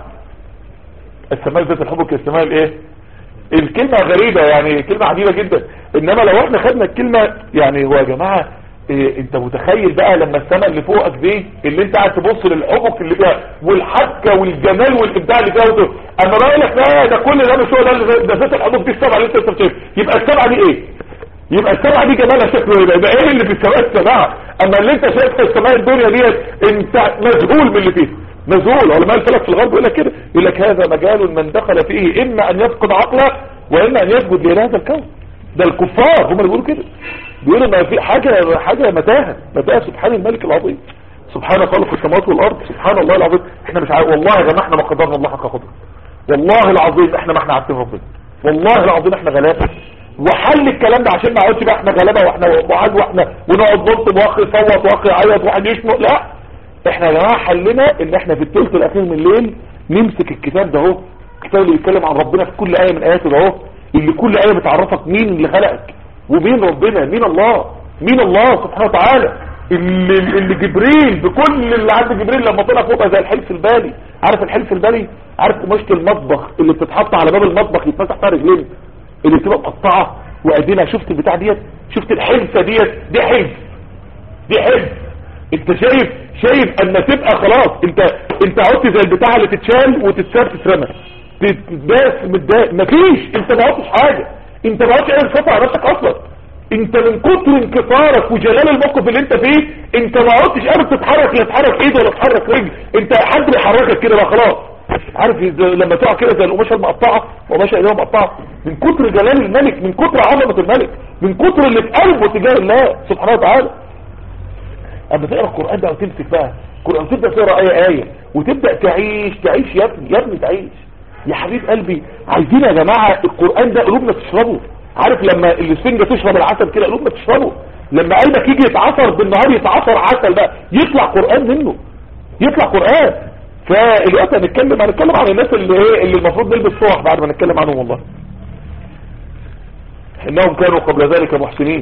[SPEAKER 1] السماء ذات الحبك هي السماء الايه الكلمة غريبة يعني كلمة عجيبة جدا انما لو احنا خدنا الكلمة يعني هو يا جماعة إيه انت متخيل بقى لما السماء اللي فوقك دي اللي انت قاعد تبص للحبك اللي فيها والحبكه والجمال والابداع اللي فيها وده. اما بقول لك لا ده كل ده مش هو ده ده ذات الحبك دي السبعه اللي انت شايفها يبقى السبعه دي ايه يبقى السبعه دي جمالها شكله ايه يبقى ايه اللي في السماء السبعه اما اللي انت شايفها السماء الدنيا ديت انت مذهول من اللي فيها مذهول علماء الفلك في الغرب يقول لك كده يقول لك هذا مجال من دخل فيه اما ان يفقد عقله واما ان يسجد لهذا الكون ده الكفار هم اللي بيقولوا كده بيقولوا ما في حاجة حاجة متاهة متاهة سبحان الملك العظيم سبحان خالق السماوات والارض سبحان الله العظيم احنا مش عارف والله يا جماعه احنا ما قدرنا الله حق قدره والله العظيم احنا ما احنا عارفين ربنا والله العظيم احنا غلابه وحل الكلام ده عشان ما اقعدش بقى احنا غلابه واحنا وعاد واحنا ونقعد ننطب واخ يصوت واخ يعيط واحد يشنق لا احنا يا جماعه حلنا ان احنا في الثلث الاخير من الليل نمسك الكتاب ده اهو الكتاب اللي بيتكلم عن ربنا في كل ايه من اياته ده اهو اللي كل ايه بتعرفك مين اللي خلقك ومين ربنا مين الله مين الله سبحانه وتعالى اللي, اللي جبريل بكل اللي عند جبريل لما طلع فوق زي الحلف البالي عارف الحلف البالي عارف قماشة المطبخ اللي بتتحط على باب المطبخ يتمسح فيها رجلين اللي بتبقى مقطعه وادينا شفت البتاع ديت شفت الحلفه ديت دي حلف دي حلف انت شايف شايف ان تبقى خلاص انت انت عدت زي البتاع اللي تتشال وتتساب تترمى تتداس متداس مفيش انت ما عدتش حاجه انت ما عدتش قادر تسيطر على نفسك اصلا انت من كتر انكسارك وجلال الموقف اللي انت فيه انت ما عدتش قادر تتحرك لا تحرك ايد ولا تحرك رجل انت حد بيحركك كده بقى خلاص عارف لما تقع كده زي القماشه المقطعه وقماشه ايديها مقطعه من كتر جلال الملك من كتر عظمه الملك من كتر اللي في قلبه تجاه الله سبحانه وتعالى اما تقرا القران ده وتمسك بقى القران تبدا تقرا ايه ايه وتبدا تعيش تعيش يا ابني يا ابني تعيش يا حبيب قلبي عايزين يا جماعه القران ده قلوبنا تشربه عارف لما الاسفنجه تشرب العسل كده قلوبنا تشربه لما قلبك يجي يتعصر بالنهار يتعصر عسل بقى يطلع قران منه يطلع قران فالوقت هنتكلم هنتكلم عن الناس اللي ايه اللي المفروض نلبس صوح بعد ما نتكلم عنهم والله انهم كانوا قبل ذلك محسنين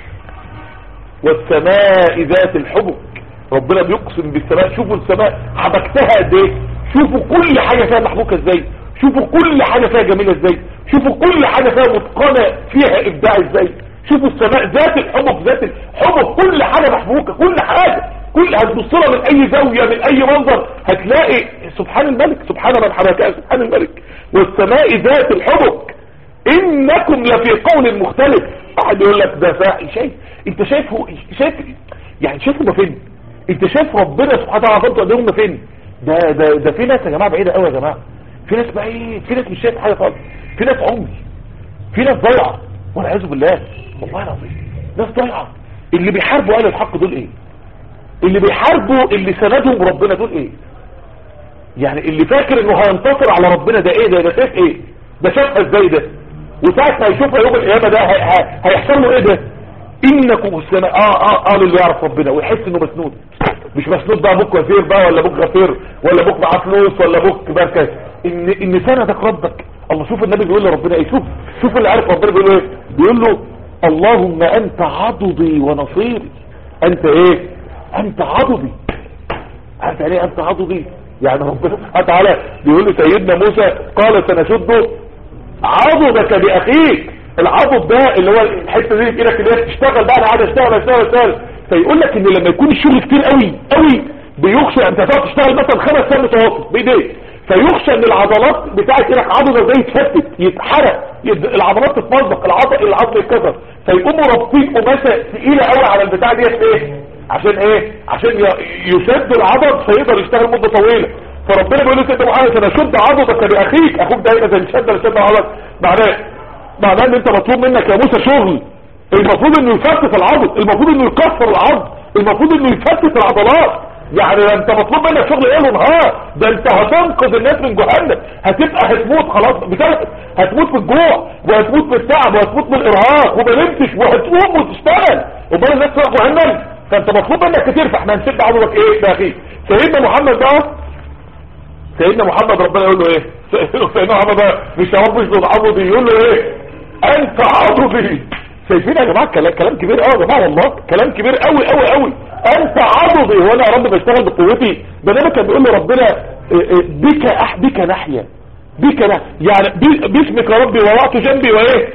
[SPEAKER 1] والسماء ذات الحبك ربنا بيقسم بالسماء شوفوا السماء حبكتها قد ايه شوفوا كل حاجة فيها محبوكة ازاي شوفوا كل حاجة فيها جميلة ازاي شوفوا كل حاجة فيها متقنة فيها ابداع ازاي شوفوا السماء ذات الحبك ذات الحبك كل حاجة محبوكة كل حاجة كل هتبص لها من اي زاوية من اي منظر هتلاقي سبحان الملك سبحان من حركها سبحان الملك والسماء ذات الحبك انكم لفي قول مختلف واحد يقول لك ده فاعل شايف انت شايفه شايف يعني شايفه فين انت شايف ربنا سبحانه وتعالى عظمته قد ايه فين ده ده ده في ناس يا جماعه بعيده قوي يا جماعه في ناس بعيد في ناس مش شايف حاجه خالص في ناس عمي في ناس ضايعه والعياذ بالله والله العظيم ناس ضايعه اللي بيحاربوا اهل الحق دول ايه اللي بيحاربوا اللي سندهم ربنا دول ايه يعني اللي فاكر انه هينتصر على ربنا ده ايه ده ده شايف ايه ده شافها ازاي ده وساعة ما يشوفها يوم القيامة ده هي- هي- هيحصل له ايه ده انكم السماء اه اه اه اللي يعرف ربنا ويحس انه مسنود مش مسنود بقى ابوك وزير بقى ولا ابوك غفير ولا ابوك معاه فلوس ولا ابوك مركز ان ان سندك ربك الله شوف النبي بيقول لربنا ايه شوف شوف اللي عارف ربنا بيقول ايه بيقول له اللهم انت عضدي ونصيري انت ايه انت عضدي عارف يعني ايه انت عضدي يعني ربنا سبحانه وتعالى بيقول لسيدنا موسى قال سنشد عضدك باخيك العضد ده اللي هو الحته دي في ايدك اللي هي تشتغل بقى انا قاعد اشتغل اشتغل اشتغل فيقول لك ان لما يكون الشغل كتير قوي قوي بيخشى انت هتقعد تشتغل مثلا خمس سنين متواصل بايديك فيخشى ان العضلات بتاعت ايدك عضله زي يتفتت يتحرق يد... العضلات تتمزق العضل العظم يتكسر فيقوموا رابطين قماشه ثقيله قوي على البتاع ديت ايه عشان ايه عشان ي... يشد العضل فيقدر يشتغل مده طويله فربنا بيقول له سيدنا محمد انا شد عضلك باخيك اخوك ده هنا زي شد شد عضلك معناه معناه ان انت مطلوب منك يا موسى شغل المفروض انه يفتت العضل المفروض انه يكسر العضل المفروض انه يفتت العضلات يعني انت مطلوب منك شغل ايه ونهار ده انت هتنقذ الناس من جهنم هتبقى هتموت خلاص بتاعت هتموت بالجوع وهتموت بالتعب وهتموت بالارهاق وما نمتش وهتقوم وتشتغل امال الناس تروح جهنم فانت مطلوب منك كتير فاحنا هنشد عضلك ايه ده اخي سيدنا محمد بقى سيدنا محمد ربنا يقول له ايه سيدنا محمد بقى مش يا رب مش عضدي يقول له ايه انت عضدي شايفين يا جماعه كلام كلام كبير قوي يا جماعه والله كلام كبير قوي قوي قوي انت عضدي هو انا يا رب بشتغل بقوتي بينما كان بيقول له ربنا بك أح بك نحيا بك نحيا يعني باسمك يا ربي وضعت جنبي وايه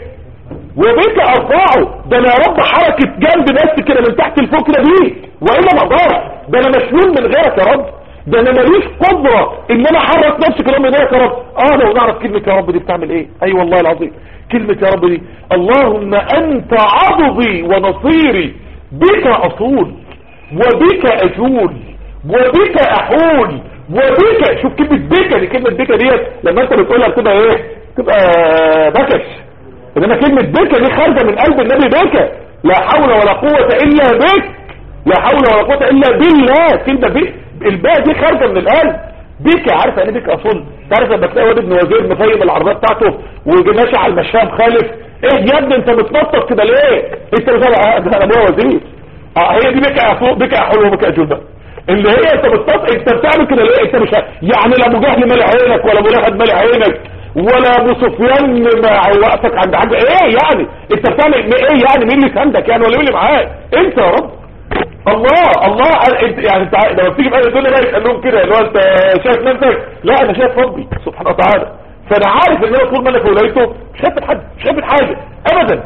[SPEAKER 1] وبك ارفعه ده انا يا رب حركه جنب بس كده من تحت لفوق كده بيك والا ما اقدرش ده انا مشلول من غيرك يا رب ده انا ماليش قدرة ان انا احرك نفسي كلام من ايدك يا رب اه لو نعرف كلمة يا رب دي بتعمل ايه اي أيوة والله العظيم كلمة يا رب دي اللهم انت عضدي ونصيري بك اصول وبك اجول وبك احول وبك شوف كلمة بك دي كلمة بك ديت لما انت بتقولها بتبقى ايه تبقى بكش انما كلمة بك دي خارجة من قلب النبي بك لا حول ولا قوة الا بك لا حول ولا قوة الا بالله كلمة بك الباء دي خارجة من القلب بك عارف يعني بك اصول تعرف لما تلاقي واد ابن وزير مفيم العربيه بتاعته ويجي ماشي على المشاه مخالف ايه يا ابني انت متنطط كده ليه انت مش انا ابويا وزير اه هي دي بك اصول بك حلو وبك اجول بقى اللي هي انت بتنطط انت بتعمل كده ليه انت مش يعني لا ابو جهل مالي عينك ولا ابو لهب مالي عينك ولا ابو سفيان مع وقتك عند حاجه ايه يعني انت بتعمل ايه يعني مين اللي ساندك يعني ولا مين اللي معاك انت يا رب الله الله انت يعني انت لما بتيجي بقى تقول لي لا يسال لهم كده اللي هو انت شايف نفسك لا انا شايف ربي سبحانه وتعالى فانا عارف ان انا طول ما انا في ولايته مش شايف حد مش شايف حاجه ابدا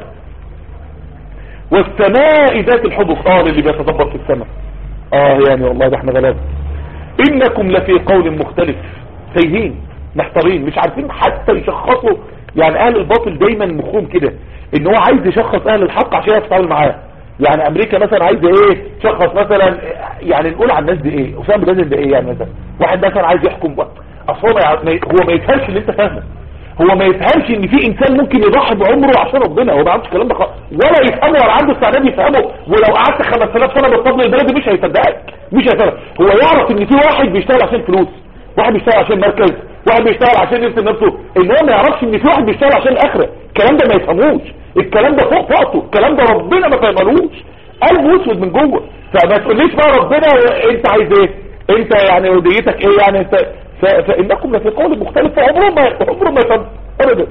[SPEAKER 1] والسماء ذات الحبك اه اللي بيتدبر في السماء اه يعني والله ده احنا غلاب انكم لفي قول مختلف تايهين محتارين مش عارفين حتى يشخصوا يعني اهل الباطل دايما مخهم كده ان هو عايز يشخص اهل الحق عشان يتعامل معاه يعني امريكا مثلا عايزه ايه تشخص مثلا يعني نقول على الناس دي ايه اسامه بن لادن ده ايه يعني مثلا واحد مثلا عايز يحكم بقى اصل هو هو ما يفهمش اللي انت فاهمه هو ما يفهمش ان في انسان ممكن يضحي بعمره عشان ربنا هو ما عندوش الكلام ده خالص ولا يفهمه ولا عنده استعداد يفهمه ولو قعدت 5000 سنه بالطبل البلدي مش هيصدقك مش هيصدقك هو يعرف ان في واحد بيشتغل عشان فلوس واحد بيشتغل عشان مركز واحد بيشتغل عشان يرسم نفسه ان هو ما يعرفش ان في واحد بيشتغل عشان الاخره الكلام ده ما يفهموش الكلام ده فوق طاقته الكلام ده ربنا ما فهملوش قلبه اسود من جوه فما تقوليش بقى ربنا انت عايز ايه انت يعني وديتك ايه يعني انت ف... فانكم لفي قول مختلف عمره ما عمره ما يفهم ابدا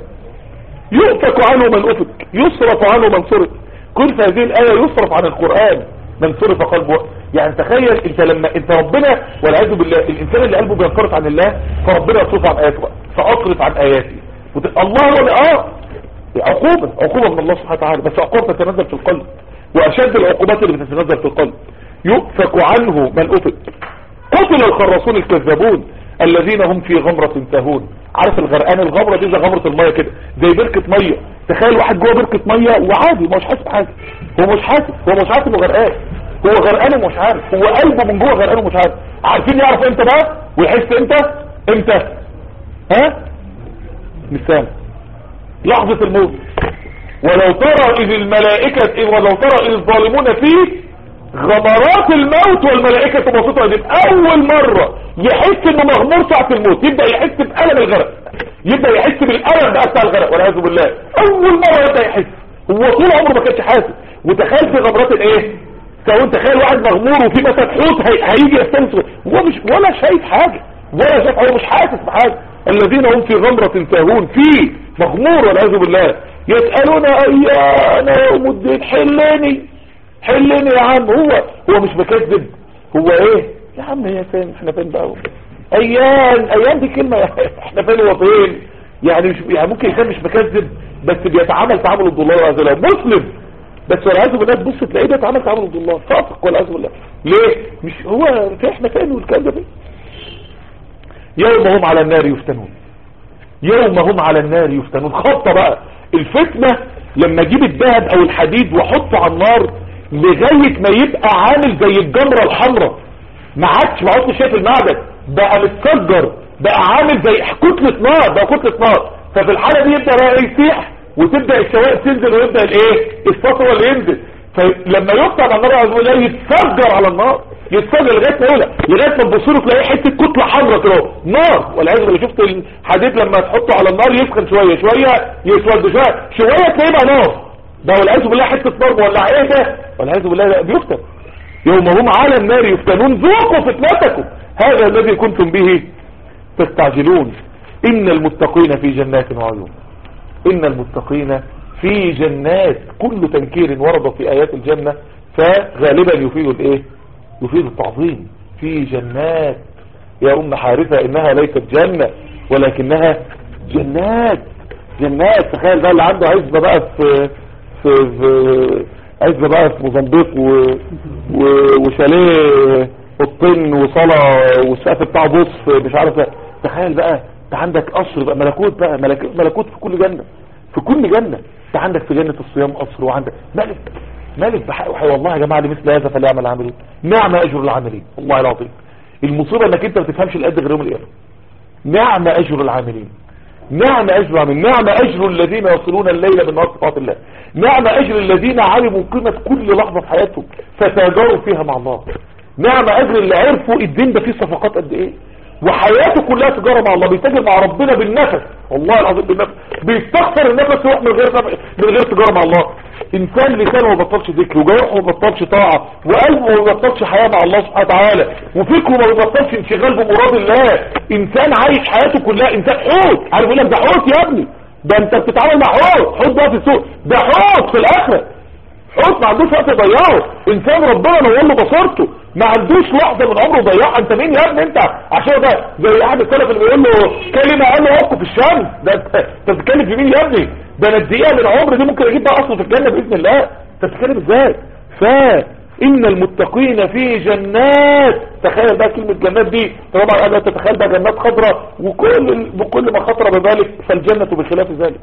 [SPEAKER 1] يؤفك عنه من افك يصرف عنه من صرف كل في هذه الايه يصرف عن القران من صرف قلبه يعني تخيل انت لما انت ربنا والعياذ بالله الانسان اللي قلبه بينصرف عن الله فربنا يصرف عن اياته فاصرف عن اياتي وت... الله هو اه عقوبه عقوبه من الله سبحانه وتعالى بس عقوبه تتنزل في القلب واشد العقوبات اللي بتتنزل في القلب يؤفك عنه من افك قتل الخراصون الكذابون الذين هم في غمرة ساهون عارف الغرقان الغمرة دي زي غمرة المية كده زي بركة مية تخيل واحد جوه بركة مية وعادي مش حاسس بحاجة هو مش حاسس هو مش عارف انه غرقان هو غرقان ومش عارف هو قلبه من جوه غرقان ومش عارف عارفين يعرف امتى بقى ويحس امتى امتى ها مش سامع لحظة الموت ولو ترى اذ الملائكة ولو ترى اذ الظالمون فيه غمرات الموت والملائكة تبسطها دي اول مرة يحس انه مغمور ساعة الموت يبدأ يحس بألم الغرق يبدأ يحس بالألم بقى بتاع الغرق والعياذ بالله اول مرة يبدأ يحس هو طول عمره ما كانش حاسس وتخيل في غمرات الايه
[SPEAKER 2] سواء تخيل واحد مغمور وفي مثلا حوت هي- هيجي يستنس هو مش ولا شايف حاجة ولا شايف هو مش حاسس بحاجة الذين هم في غمرة ساهون في مغمور والعياذ بالله يسألون ايان يوم الدين حلني حلني يا عم هو هو مش بكذب هو ايه يا عم هي فين احنا فين بقى ايام ايام دي كلمة احنا فين هو فين يعني مش يعني ممكن يكون مش بكذب بس بيتعامل تعامل ضد الله عز وجل مسلم بس والعياذ بالله تبص تلاقيه بيتعامل تعامل ضد الله فاسق والعياذ بالله ليه مش هو في احنا فين والكلام ده فين يوم هم على النار يفتنون يوم هم على النار يفتنون خطة بقى الفتنة لما اجيب الذهب او الحديد واحطه على النار لغاية ما يبقى عامل زي الجمرة الحمراء ما عادش ما عدتش شايف المعدن بقى متسجر بقى عامل زي كتلة نار بقى كتلة نار ففي الحالة دي يبدأ بقى يسيح وتبدأ الشوائب تنزل ويبدأ الايه السطر اللي ينزل فلما يقطع على النار عز وجل يتسجر على النار يتسجر لغايه ما يولع لغايه ما تبص له تلاقيه حته كتله حمراء كده اهو. نار والعياذ بالله شفت الحديد لما تحطه على النار يسخن شويه شويه يسود شويه شويه تلاقيه بقى نار ده والعياذ بالله حته نار مولعه ايه ده والعياذ بالله ده بيفتن يوم هم على النار يفتنون ذوقوا فتنتكم هذا الذي كنتم به تستعجلون ان المتقين في جنات وعيون ان المتقين في جنات كل تنكير ورد في ايات الجنة فغالبا يفيد الايه يفيد التعظيم في جنات يا ام حارثة انها ليست جنة ولكنها جنات جنات تخيل بقى اللي عنده عزبة بقى في في, في عزبة بقى في موزمبيق و... و... وشاليه الطن وصلاة والسقف بتاعه بص مش عارف تخيل بقى انت عندك قصر بقى ملكوت بقى ملك... ملكوت في كل جنة في كل جنة انت عندك في جنة الصيام قصر وعندك ملك ملك بحق والله يا جماعة لمثل هذا فليعمل عاملين نعم اجر العاملين والله العظيم المصيبة انك انت ما تفهمش القد غير يوم القيامة نعم اجر العاملين نعم اجر العاملين نعم اجر الذين يصلون الليل بالنهار صفات الله نعم اجر الذين علموا قيمة كل لحظة في حياتهم فتاجروا فيها مع الله نعم اجر اللي عرفوا الدين ده فيه صفقات قد ايه وحياته كلها تجارة مع الله بيتاجر مع ربنا بالنفس والله العظيم بالنفس بيستغفر النفس يروح من غير نفس من غير تجارة مع الله انسان لسانه ما بطلش ذكر وجوارحه ما بطلش طاعة وقلبه ما بطلش حياة مع الله سبحانه وتعالى وفكره ما بطلش انشغال بمراد الله انسان عايش حياته كلها انسان حوت عارف يقول لك ده حوت يا ابني ده انت بتتعامل مع حوت حوت ده في السوق ده حوت في الاخره حوت ما عندوش وقت يضيعه انسان ربنا نور له بصيرته ما عندوش لحظه من عمره ضيعها انت مين يا ابني انت عشان ده زي احد السلف اللي بيقول له كلمه قال له وقف في الشمس ده انت أنت بتتكلم في مين يا ابني ده انا الدقيقه من عمري دي ممكن اجيب بقى اصله في الجنه باذن الله انت بتتكلم ازاي فان المتقين في جنات تخيل بقى كلمه جنات دي طبعا انا تتخيل بقى جنات خضراء وكل بكل ما خطر بذلك فالجنه بخلاف ذلك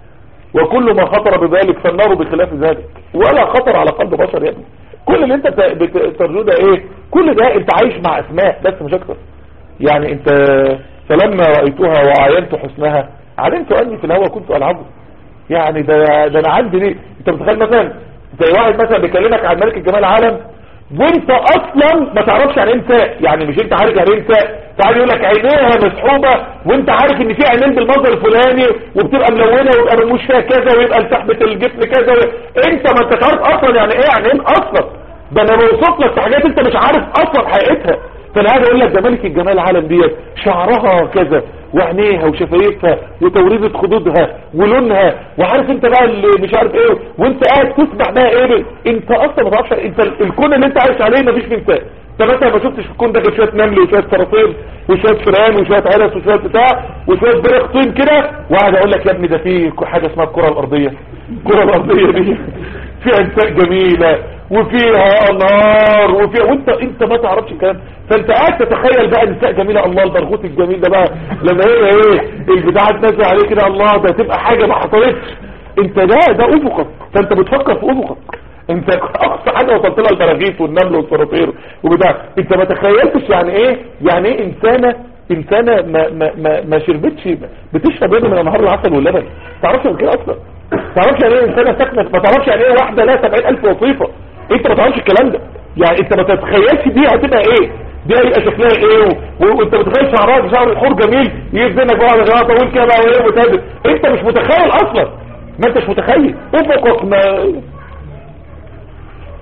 [SPEAKER 2] وكل ما خطر بذلك فالنار بخلاف ذلك ولا خطر على قلب بشر يا ابني كل اللي انت ترجوه ده ايه كل ده انت عايش مع اسماء بس مش اكتر يعني انت فلما رأيتها وعاينت حسنها علمت اني في الهوى كنت العبه يعني ده ده انا عندي ليه انت متخيل مثلا زي واحد مثلا بيكلمك عن ملك الجمال العالم وانت اصلا ما تعرفش يعني ايه نساء يعني مش انت عارف يعني ايه نساء تعال يقول لك عينيها مسحوبه وانت عارف ان في عينين بالمنظر الفلاني وبتبقى ملونه ويبقى الرموش فيها كذا ويبقى لتحبه الجفن كذا و... انت ما انتش عارف اصلا يعني ايه عينين اصلا ده انا بوصف لك في حاجات انت مش عارف اصلا حقيقتها فانا قاعد اقول لك ده ملك الجمال العالم ديت شعرها كذا وعينيها وشفايفها وتوريدة خدودها ولونها وعارف انت بقى اللي مش عارف ايه وانت قاعد تسمع بقى ايه انت اصلا ما تعرفش انت الكون اللي انت عايش عليه مفيش فيه انسان انت مثلا ما شفتش في الكون ده غير شويه نمل وشويه صراصير وشويه فئران وشويه علس وشويه بتاع وشويه برق طين كده وقاعد اقول لك يا ابني ده في حاجه اسمها الكره الارضيه الكره الارضيه دي فيها نساء جميله وفيها انهار وفيها وانت انت ما تعرفش الكلام فانت قاعد تتخيل بقى نساء جميله الله البرغوث الجميل ده بقى لما هي ايه البتاعه تنزل عليه كده الله ده تبقى حاجه ما حصلتش انت ده ده افقك فانت بتفكر في افقك انت اقصى حاجه وصلت لها البراغيث والنمل والصراصير وبتاع انت ما تخيلتش يعني ايه يعني ايه انسانه انسانه ما ما ما, ما شربتش بتشرب ايه من انهار العسل واللبن تعرفش كده اصلا تعرفش يعني ايه انسانه ساكنه ما تعرفش يعني ايه واحده لها 70000 وظيفه انت ما تعرفش الكلام ده يعني انت ما تتخيلش دي هتبقى ايه دي هيبقى شكلها ايه وانت متخيل شعرها شعر الحور جميل يجزنك بقى على طويل كده بقى وايه وتابت انت مش متخيل اصلا ما انتش متخيل افقك ما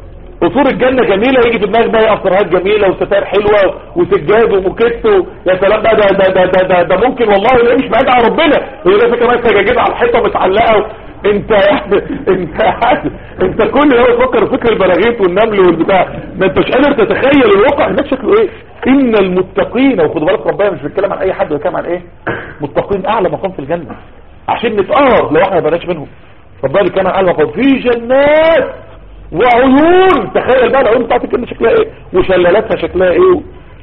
[SPEAKER 2] قصور الجنة جميلة يجي في دماغك بقى افطرهات جميلة وستائر حلوة وسجاد وموكيت يا سلام بقى ده ده ده ده, ده, ده ممكن والله اللي مش بعيد عن ربنا هي ده كمان سجاجيد على الحيطة متعلقة انت انت انت كل ده بتفكر فكر البلاغيط والنمل والبتاع ما انتش قادر تتخيل الواقع هناك شكله ايه ان المتقين وخدوا بالك ربنا مش بيتكلم عن اي حد بيتكلم عن ايه متقين اعلى مقام في الجنة عشان نتقهر لو احنا ما بقناش منهم ربنا بيتكلم عن اعلى مقام في جنات وعيون تخيل بقى العيون بتاعت الجنة شكلها ايه وشلالاتها شكلها ايه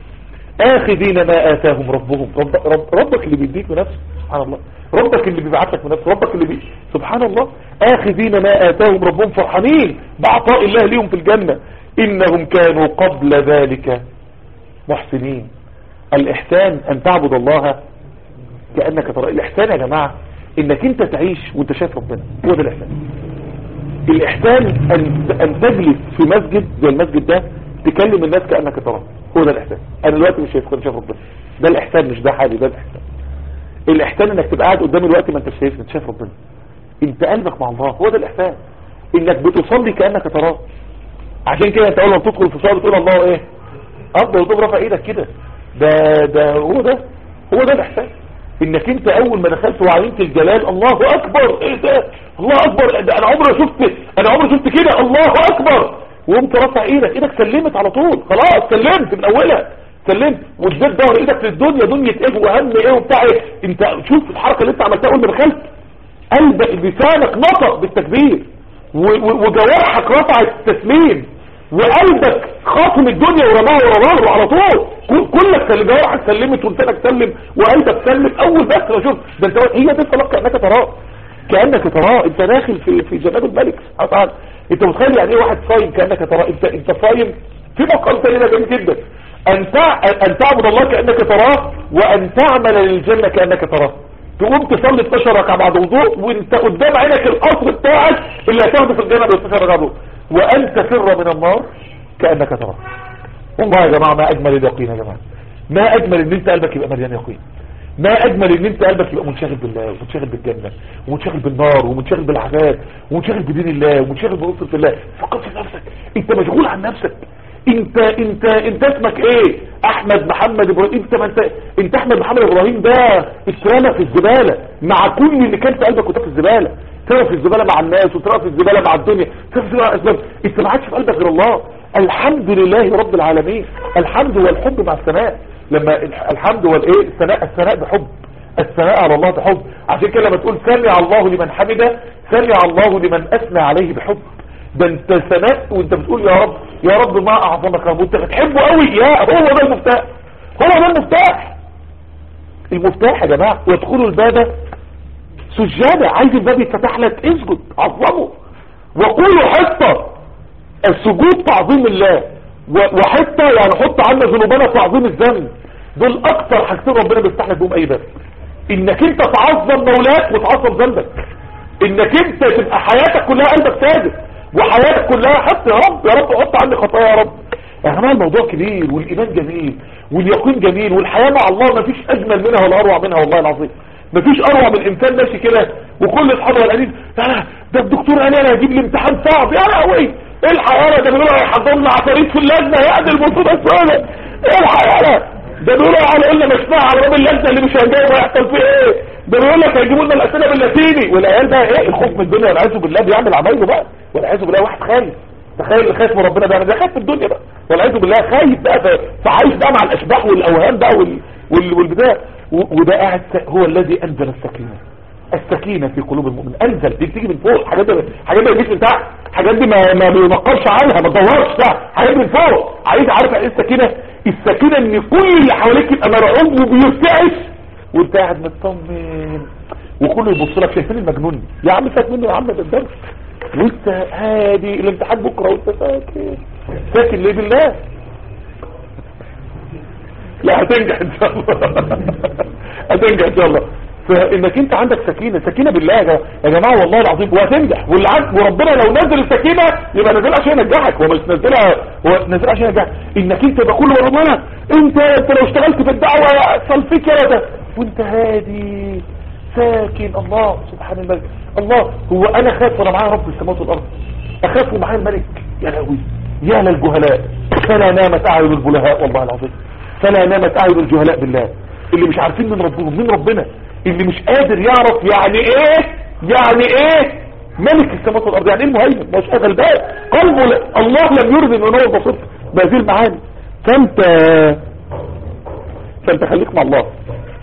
[SPEAKER 2] اخذين ما اتاهم ربهم رب رب ربك اللي بيديك بنفسه سبحان الله ربك اللي بيبعت لك بنفسه ربك اللي بي... سبحان الله اخذين ما اتاهم ربهم فرحانين بعطاء الله ليهم في الجنة انهم كانوا قبل ذلك محسنين الاحسان ان تعبد الله كأنك ترى الاحسان يا جماعة انك انت تعيش وانت شايف ربنا هو ده الاحسان الاحسان ان, أن تجلس في مسجد زي المسجد ده تكلم الناس كأنك تراه هو ده الاحسان انا دلوقتي مش شايف شايف ربنا ده الاحسان مش ده حالي ده الاحسان الاحسان انك تبقى قاعد قدامي الوقت ما انت شايفني انت شايف ربنا انت قلبك مع الله هو ده الاحسان انك بتصلي كأنك تراه عشان كده انت اول ما بتدخل في صلاه بتقول الله ايه افضل وتقوم رافع ايدك كده ده ده هو ده هو ده الاحسان انك انت اول ما دخلت وعينت الجلال الله اكبر ايه ده الله اكبر ده انا عمري شفت انا عمري شفت كده الله اكبر وقمت رافع ايدك ايدك سلمت على طول خلاص سلمت من اولها سلمت واديت ظهر ايدك للدنيا دنيا ايه وهم ايه وبتاع ايه انت شوف الحركه اللي انت عملتها اول ما دخلت قلبك لسانك نطق بالتكبير وجوارحك رفعت التسليم وقلبك خاطم الدنيا ورماه ورا ظهره على طول كلك جوارحك سلمت ولسانك سلم وقلبك سلم اول بس ما شوف ده انت هي دي الصلاه كانك تراه كانك تراه انت داخل في في جناب الملك سبحانه وتعالى انت متخيل يعني ايه واحد صايم كانك تراه انت انت صايم في مقام ثاني ده جميل جدا ان ان تعبد الله كانك تراه وان تعمل للجنه كانك تراه تقوم تصلي 12 ركعه بعد وضوء وانت قدام عينك القصر بتاعك اللي هتاخده في الجنه ب 12 ركعه وضوء وان تفر من النار كانك تراه والله يا جماعه ما اجمل اليقين يا جماعه ما اجمل ان انت قلبك يبقى مليان يقين ما اجمل ان انت قلبك يبقى منشغل بالله ومنشغل بالجنة ومنشغل بالنار ومنشغل بالعذاب ومنشغل بدين الله ومنشغل بنصرة الله فكر في نفسك انت مشغول عن نفسك انت انت انت اسمك ايه احمد محمد ابراهيم انت ما انت انت احمد محمد ابراهيم ده اترمى في الزبالة مع كل اللي كان في قلبك وانت في الزبالة ترى في الزبالة مع الناس وترى في الزبالة مع الدنيا ترى في الزبالة مع الاسباب انت ما عادش في قلبك غير الله الحمد لله رب العالمين الحمد والحب مع السماء لما الحمد والايه الثناء الثناء بحب الثناء على الله بحب عشان كده لما تقول سمع الله لمن حمده سمع الله لمن اثنى عليه بحب ده انت ثناء وانت بتقول يا رب يا رب ما اعظمك يا رب وانت بتحبه قوي يا هو ده المفتاح هو ده المفتاح المفتاح يا جماعه وادخلوا الباب سجاده عايز الباب يتفتح لك اسجد عظمه وقولوا حطه السجود تعظيم الله وحتى يعني حط عنا ذنوبنا تعظيم الذنب دول اكتر حاجتين ربنا بيفتح لك بهم اي باب انك انت تعظم مولاك وتعظم ذنبك انك انت تبقى حياتك كلها قلبك ساجد وحياتك كلها حط يا رب يا رب حط عني خطايا يا رب يا جماعه الموضوع كبير والايمان جميل واليقين جميل والحياه مع الله ما فيش اجمل منها ولا اروع منها والله العظيم ما فيش اروع من انسان ماشي كده وكل اصحابه قالين ده الدكتور قال انا هجيب لي امتحان صعب يا لهوي ايه الحيارة ده بيقولوا هيحضر لنا عفاريت في اللجنة يعدل البطولة السوداء ايه الحيارة ده بيقولوا على قلنا مشفاعة على باب اللجنة اللي مش هنجاوب هيحصل فيه ايه ده بيقول لك هيجيبوا لنا الاسئله باللاتيني والعيال بقى ايه الخوف من الدنيا والعياذ بالله بيعمل عمايله بقى والعياذ بالله واحد خايف تخيل اللي خايف من ربنا ده ده خايف في الدنيا بقى والعياذ بالله خايف بقى فعايش بقى مع الاشباح والاوهام بقى وال... وال... والبتاع وده قاعد هو الذي انزل السكينه السكينة في قلوب المؤمن انزل دي بتيجي من فوق حاجات دي حاجات دي من تحت حاجات دي ما ما بينقرش عنها ما تدورش تحت حاجات من فوق عايز عارف ايه السكينة السكينة ان كل اللي حواليك يبقى مرعوب وبيرتعش وانت قاعد مطمن وكله يبص لك شايفين المجنون يا عم فات منه يا عم ده الدرس وانت هادي الامتحان بكره وانت ساكت ساكت ليه بالله لا هتنجح ان شاء الله هتنجح ان شاء الله فانك انت عندك سكينة سكينة بالله يا جماعة والله العظيم وهتنجح واللي عند وربنا لو نزل السكينة يبقى نزل عشان ينجحك هو مش نزلها هو نزل عشان ينجحك انك انت يبقى كله ربنا انت انت لو اشتغلت في الدعوة يحصل فيك يا ده وانت هادي ساكن الله سبحان الملك الله هو انا خاف وانا معايا رب السماوات والارض اخاف ومعايا الملك يا لهوي يا للجهلاء فلا نامت اعين البلهاء والله العظيم فلا نامت اعين الجهلاء بالله اللي مش عارفين من ربهم من ربنا اللي مش قادر يعرف يعني ايه يعني ايه ملك السماوات والارض يعني ايه المهيمن مش شغل بال قلبه ل... الله لم يرد ان هو بسيط بهذه المعاني فانت فانت خليك مع الله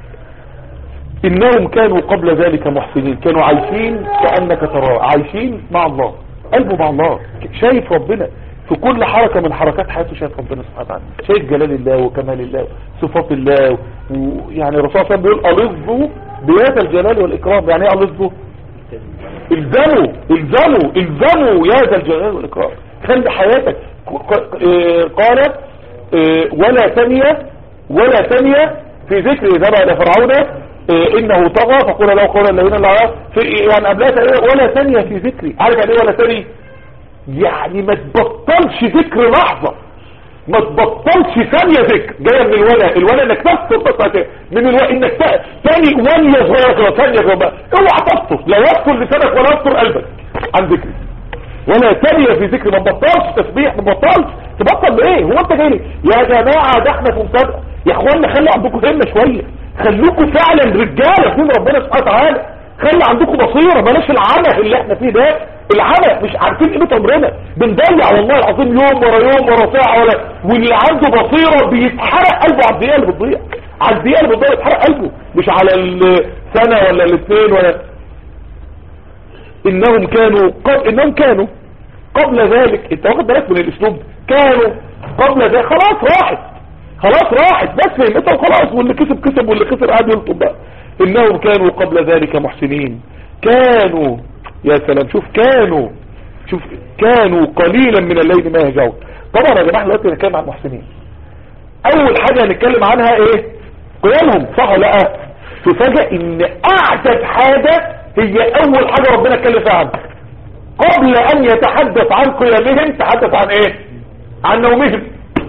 [SPEAKER 2] انهم كانوا قبل ذلك محسنين كانوا عايشين كأنك تراه عايشين مع الله قلبه مع الله شايف ربنا في كل حركة من حركات حياته شايف ربنا سبحانه وتعالى شايف جلال الله وكمال الله صفات الله ويعني الرسول صلى الله عليه وسلم بيقول ألظوا بهذا الجلال والإكرام يعني ايه ألظوا الزموا الزموا الزموا يا ذا الجلال والإكرام خلي حياتك ق- ق- آه، قال آه، ولا ثانية ولا ثانية في ذكر ذهب إلى فرعون آه، إنه طغى فقول له قولا لهنا لا في يعني قبلها ثانية ولا ثانية في ذكري عارف يعني ايه ولا ثانية يعني ما تبطلش ذكر لحظة ما تبطلش ثانية ذكر جاية من الولا الولا انك تفطر تفطر من الولا انك ت- تاني ثانية صغيرة كده ثانية كده بقى. اوعى تفطر لا يفطر لسانك ولا يفطر قلبك عن ذكري ولا ثانية في ذكر ما تبطلش تسبيح ما تبطلش تبطل بايه هو انت جاي لي؟ يا جماعة ده احنا في مسابقة يا اخوانا خلوا عندكم همة شوية خلوكم فعلا رجالة من ربنا سبحانه وتعالى خلي عندكم بصيرة بلاش العمى اللي احنا فيه ده العمى مش عارفين قيمة عمرنا بنضيع والله العظيم يوم ورا يوم ورا ساعة ولا واللي عنده بصيرة بيتحرق قلبه على الدقيقة اللي بتضيع على الدقيقة اللي بتضيع يتحرق قلبه مش على السنة ولا الاثنين ولا انهم كانوا قبل انهم كانوا قبل ذلك انت واخد بالك من الاسلوب كانوا قبل ذلك خلاص راحت خلاص راحت بس فهمتها وخلاص واللي كسب كسب واللي خسر قاعد يلطب بقى انهم كانوا قبل ذلك محسنين كانوا يا سلام شوف كانوا شوف كانوا قليلا من الليل ما يهجعون طبعا يا جماعه دلوقتي هنتكلم عن المحسنين اول حاجه هنتكلم عنها ايه قيامهم صح ولا لا تفاجئ ان اعجب حاجه هي اول حاجه ربنا اتكلم فيها عنها قبل ان يتحدث عن قيامهم تحدث عن ايه عن نومهم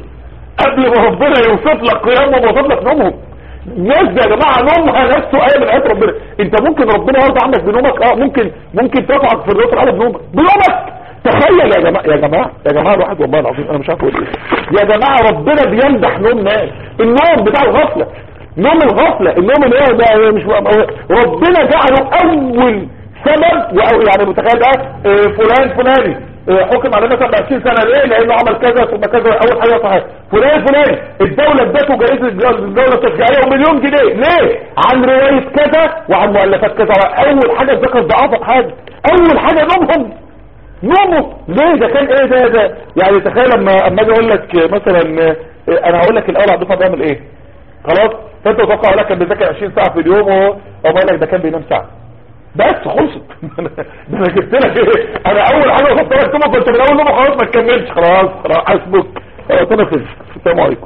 [SPEAKER 2] قبل ما ربنا يوصف لك قيامهم ويوصف لك نومهم الناس دي يا جماعه نومها نفسه ايه من ايات ربنا انت ممكن ربنا يرضى عنك بنومك اه ممكن ممكن ترفعك في الرسل على بنومك بنومك تخيل يا جماعه يا جماعه يا جماعه الواحد والله العظيم انا مش عارف اقول ايه يا جماعه ربنا بيمدح نوم ناس النوم بتاع الغفله نوم الغفله النوم اللي هو ده مش ربنا جعله اول سبب وأو يعني متخيل بقى آه، فلان فلاني آه، حكم عليه مثلا ب 20 سنه ليه لانه عمل كذا ثم كذا اول حاجه صحيح فلان فلاني الدوله ادته جائزه الدوله التشجيعيه ومليون جنيه ليه عن روايه كذا وعن مؤلفات كذا اول حاجه ذكر ده اعظم حاجه اول حاجه نومهم نومه ليه ده كان ايه ده ده يعني تخيل لما اما اجي اقول لك مثلا آه، انا هقول لك الاول على الدفعه بيعمل ايه خلاص فانت تتوقع لك كان بيذاكر 20 ساعه في اليوم وهو بقول لك ده كان بينام ساعه بس خلصت ده انا جبت لك ايه انا اول حاجه وصلت لك ثم كنت من اول نوم خلاص ما تكملش خلاص خلاص حسبك خلاص انا فزت السلام عليكم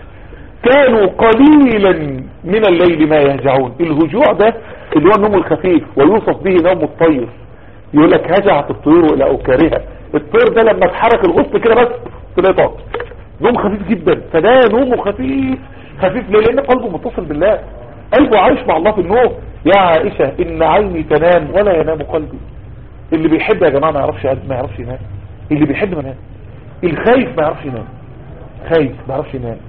[SPEAKER 2] كانوا قليلا من الليل ما يهجعون الهجوع ده اللي هو النوم الخفيف ويوصف به نوم الطير يقول لك هجعت الطيور الى اوكارها الطير ده لما اتحرك الغصن كده بس تلاقيه طاق نوم خفيف جدا فده نومه خفيف خفيف ليه لان قلبه متصل بالله قلبه عايش مع الله في النوم يا عائشة ان عيني تنام ولا ينام قلبي اللي بيحب يا جماعة ما يعرفش ما يعرفش ينام اللي بيحب ما ينام الخايف ما يعرفش ينام خايف ما يعرفش ينام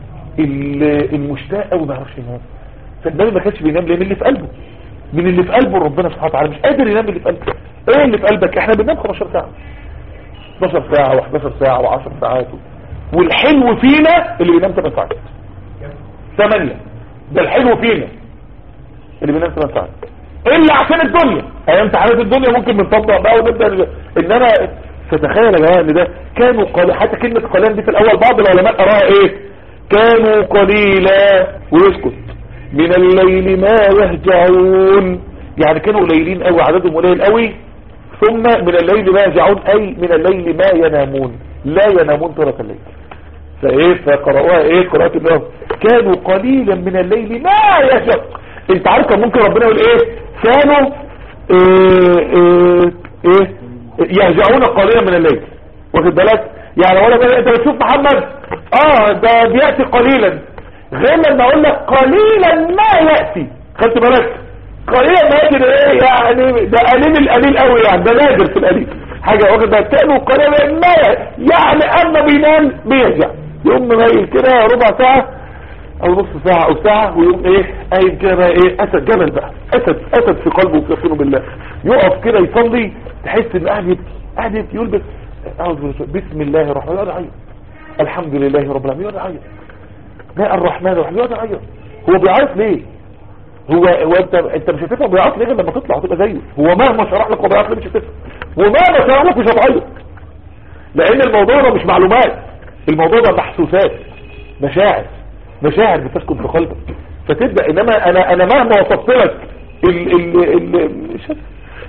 [SPEAKER 2] ال- المشتاق قوي ما يعرفش ينام فالنبي ما كانش بينام ليه من اللي في قلبه من اللي في قلبه ربنا سبحانه وتعالى مش قادر ينام من اللي في قلبه ايه اللي في قلبك احنا بننام 15 ساعة 12 ساعة و11 ساعة و10 ساعات والحلو فينا اللي بينام 8 ساعات 8 ده الحلو فينا اللي بينام 8 ساعات الا عشان الدنيا اي امتحانات الدنيا ممكن بنطبق بقى ونبدا انما فتخيل يا جماعه ان ده كانوا قليل حتى كلمه قليلا دي في الاول بعض العلماء قراها ايه كانوا قليلا ويسكت من الليل ما يهجعون يعني كانوا قليلين قوي عددهم قليل قوي ثم من الليل ما يهجعون اي من الليل ما ينامون لا ينامون طرف الليل فايه فقرأوها ايه قراءة الله كانوا قليلا من الليل ما يهجعون انت عارف كان ممكن ربنا يقول ايه كانوا ايه ايه, إيه يهجعون قليلا من الليل واخد بالك يعني ولا بقى انت بتشوف محمد اه ده بيأتي قليلا غير لما اقول لك قليلا ما يأتي خدت بالك قليلا ما يأتي ده ايه يعني ده قليل القليل قوي يعني ده نادر في القليل حاجة واخد بقى كانوا قليلا ما يعني اما بينام بيرجع يقوم مميل كده ربع ساعة او نص ساعة او ساعة ويقوم ايه قايم كده بقى ايه اسد جبل بقى اسد اسد في قلبه ويقفله بالله يقف كده يصلي تحس ان قاعد يبكي قاعد يبكي يقول بس أعوذ بالله بسم الله الرحمن الرحيم يقعد يعيط الحمد لله رب العالمين يقعد يعيط جاء الرحمن الرحيم يقعد يعيط هو بيعيط ليه هو هو انت انت مش هتفهم بيعيط ليه غير لما تطلع وتبقى زيه هو مهما شرح لك هو بيعيط ليه مش هتفهم ومهما شرح لك مش هتعيط لان الموضوع ده مش معلومات الموضوع ده محسوسات مشاعر مشاعر بتسكن في قلبك فتبدا انما انا انا مهما وصفت لك ال ال ال مش عارف.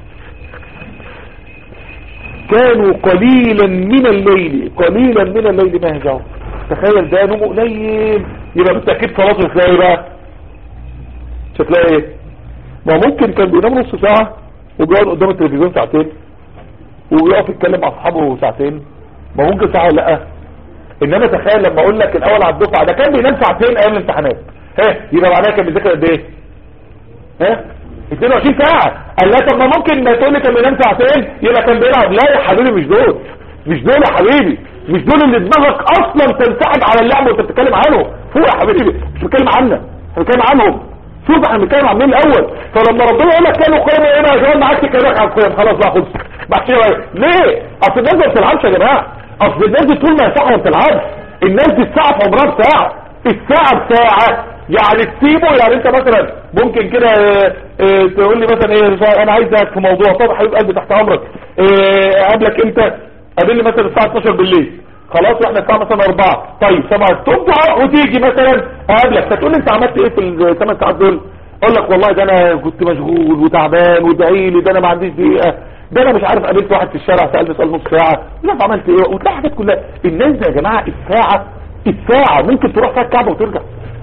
[SPEAKER 2] كانوا قليلا من الليل قليلا من الليل ما يهجعون تخيل ده نوم قليل يبقى بالتاكيد صلاته شكلها ايه بقى شكلها ايه ما ممكن كان بينام نص ساعه وبيقعد قدام التلفزيون ساعتين ويقف يتكلم مع اصحابه ساعتين ما ممكن ساعه ولا لا انما تخيل لما اقول لك الاول على الدفعه ده كان بينام ساعتين ايام الامتحانات ها يبقى معناها كان بيذاكر قد ايه ها 22 ساعه قال لا طب ما ممكن ما تقول لي كان بينام ساعتين يبقى كان بيلعب لا يا حبيبي مش دول مش دول يا حبيبي مش دول اللي دماغك اصلا تنسحب على اللعب وانت بتتكلم عنهم فوق يا حبيبي مش بتكلم عنك احنا بنتكلم عنهم شوف احنا بنتكلم عن مين الاول فلما ربنا يقول لك كانوا قيمه هنا يا جماعه معاك كلامك على القيم خلاص بقى خلص بعد كده بقى. ليه اصل الناس ما بتلعبش يا جماعه اصل الناس دي طول ما هي ساعه ما بتلعبش الناس دي الساعه في عمرها بساعه الساعه بساعه يعني تسيبه يعني انت مثلا ممكن كده اه، اه، تقول لي مثلا ايه انا عايزك في موضوع طب يا حبيب قلبي تحت امرك اه، اقابلك امتى قابلني مثلا الساعه 12 بالليل خلاص واحنا الساعه مثلا 4 طيب سمع تقوم تقعد وتيجي مثلا اقابلك فتقول لي انت عملت ايه في الثمان ساعات دول اقول لك والله ده انا كنت مشغول وتعبان وادعي لي ده انا ما عنديش دقيقه ده انا مش عارف قابلت واحد في الشارع سالني سؤال نص ساعه لا عملت ايه وتلاقي حاجات كلها الناس دي يا جماعه الساعه الساعه ممكن تروح فيها الكعبه وترجع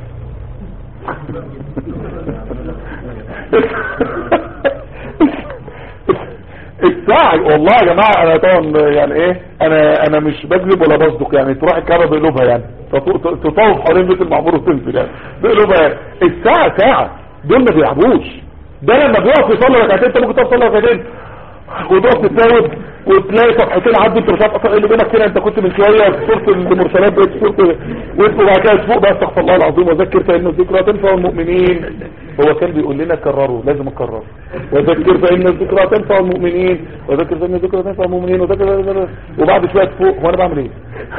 [SPEAKER 2] الساعة والله يا جماعة انا طبعا يعني ايه انا انا مش بكذب ولا بصدق يعني تروح الكعبة بقلوبها يعني تطو- تطوف حوالين بيت المعمور وتنزل يعني بقلوبها يعني الساعة ساعة دول ما بيلعبوش ده لما بيقف يصلي ركعتين انت ممكن تقف تصلي ركعتين وتقف تتفاوت وتلاقي صفحتين عدوا انت مش عارف اصلا ايه اللي بينك كده انت كنت من شويه في سوره المرسلات بقيت سوره وانت بعد كده تفوق بقى استغفر الله العظيم وذكر فان الذكرى تنفع المؤمنين هو كان بيقول لنا كرروا لازم اكرر وذكر فان الذكرى تنفع المؤمنين وذكر فان الذكرى تنفع المؤمنين وذكر وبعد شويه تفوق هو انا بعمل ايه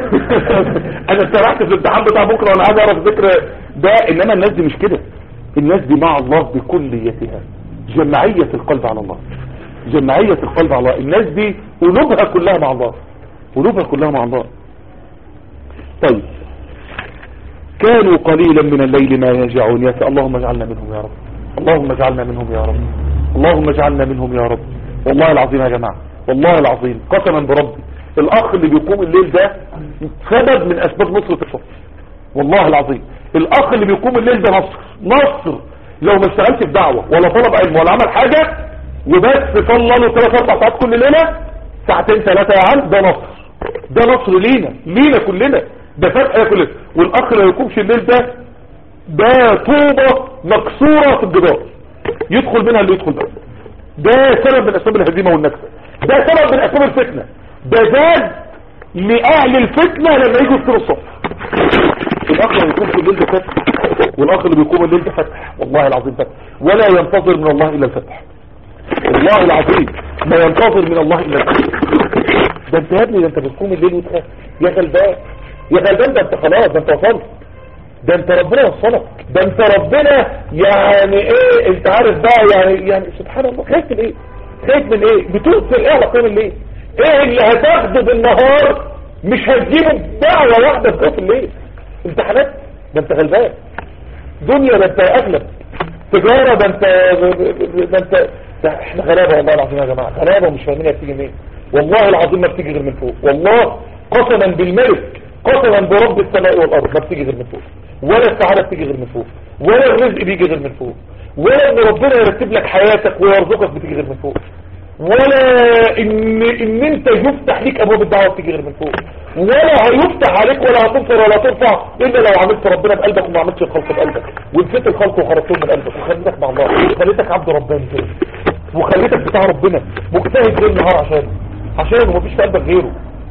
[SPEAKER 2] انا استرحت في الامتحان بتاع بكره وانا عايز اعرف ذكر ده انما الناس دي مش كده الناس دي مع الله بكليتها جمعيه القلب على الله جمعية القلب على الله الناس دي قلوبها كلها مع الله قلوبها كلها مع الله طيب كانوا قليلا من الليل ما يهجعون يا اللهم اجعلنا منهم يا رب اللهم اجعلنا منهم يا رب اللهم اجعلنا منهم يا رب والله العظيم يا جماعة والله العظيم قسما بربي الاخ اللي بيقوم الليل ده سبب من اسباب نصرة الصف والله العظيم الاخ اللي بيقوم الليل ده نصر نصر لو ما اشتغلش في دعوة ولا طلب علم ولا عمل حاجة وبس صلى له ثلاث اربع ساعات كل ليله ساعتين ثلاثه يا عم ده نصر ده نصر لينا لينا كلنا ده فتح كلنا والاخ اللي ما يقومش الليل ده ده طوبه مكسوره في الجدار يدخل منها اللي يدخل بقى ده سبب من اسباب الهزيمه والنكسه ده سبب من اسباب الفتنه ده زاد لاهل الفتنه لما يجوا يستروا الصف الاخ اللي بيقوم في الليل ده فتح والاخ اللي بيقوم الليل ده فتح والله العظيم فتح ولا ينتظر من الله الا الفتح والله العظيم ما ينتظر من الله الا الفتح ده انت يا ابني ده انت بتقوم الليل وتخاف يا غلبان يا غلبان ده انت خلاص ده انت وصلت ده انت ربنا وصلك ده انت ربنا يعني ايه انت عارف بقى يعني يعني سبحان الله خايف من ايه خايف من ايه بتؤثر ايه على قيام الليل ايه اللي هتاخده بالنهار مش هتجيبه بدعوة واحدة في قيام الليل امتحانات ده انت غلبان دنيا ده انت اغلب تجارة ده انت ده انت ده احنا غلابة والله العظيم يا جماعة غلابة ومش فاهمين هي بتيجي منين والله العظيم ما بتيجي غير من فوق والله قسما بالملك قسما برب السماء والارض ما بتيجي غير من فوق ولا السعادة بتيجي غير من فوق ولا الرزق بيجي غير من فوق ولا ان ربنا يرتب لك حياتك ويرزقك بتيجي غير من فوق ولا ان ان انت يفتح ليك ابواب الدعوه بتيجي غير من فوق ولا هيفتح عليك ولا هتنصر ولا ترفع الا لو عملت ربنا بقلبك وما عملتش الخلق بقلبك ونسيت الخلق وخرجتهم من قلبك وخليتك مع الله وخليتك عبد رباني كده وخليتك بتاع ربنا مجتهد ليل نهار عشان عشان مفيش في قلبك غيره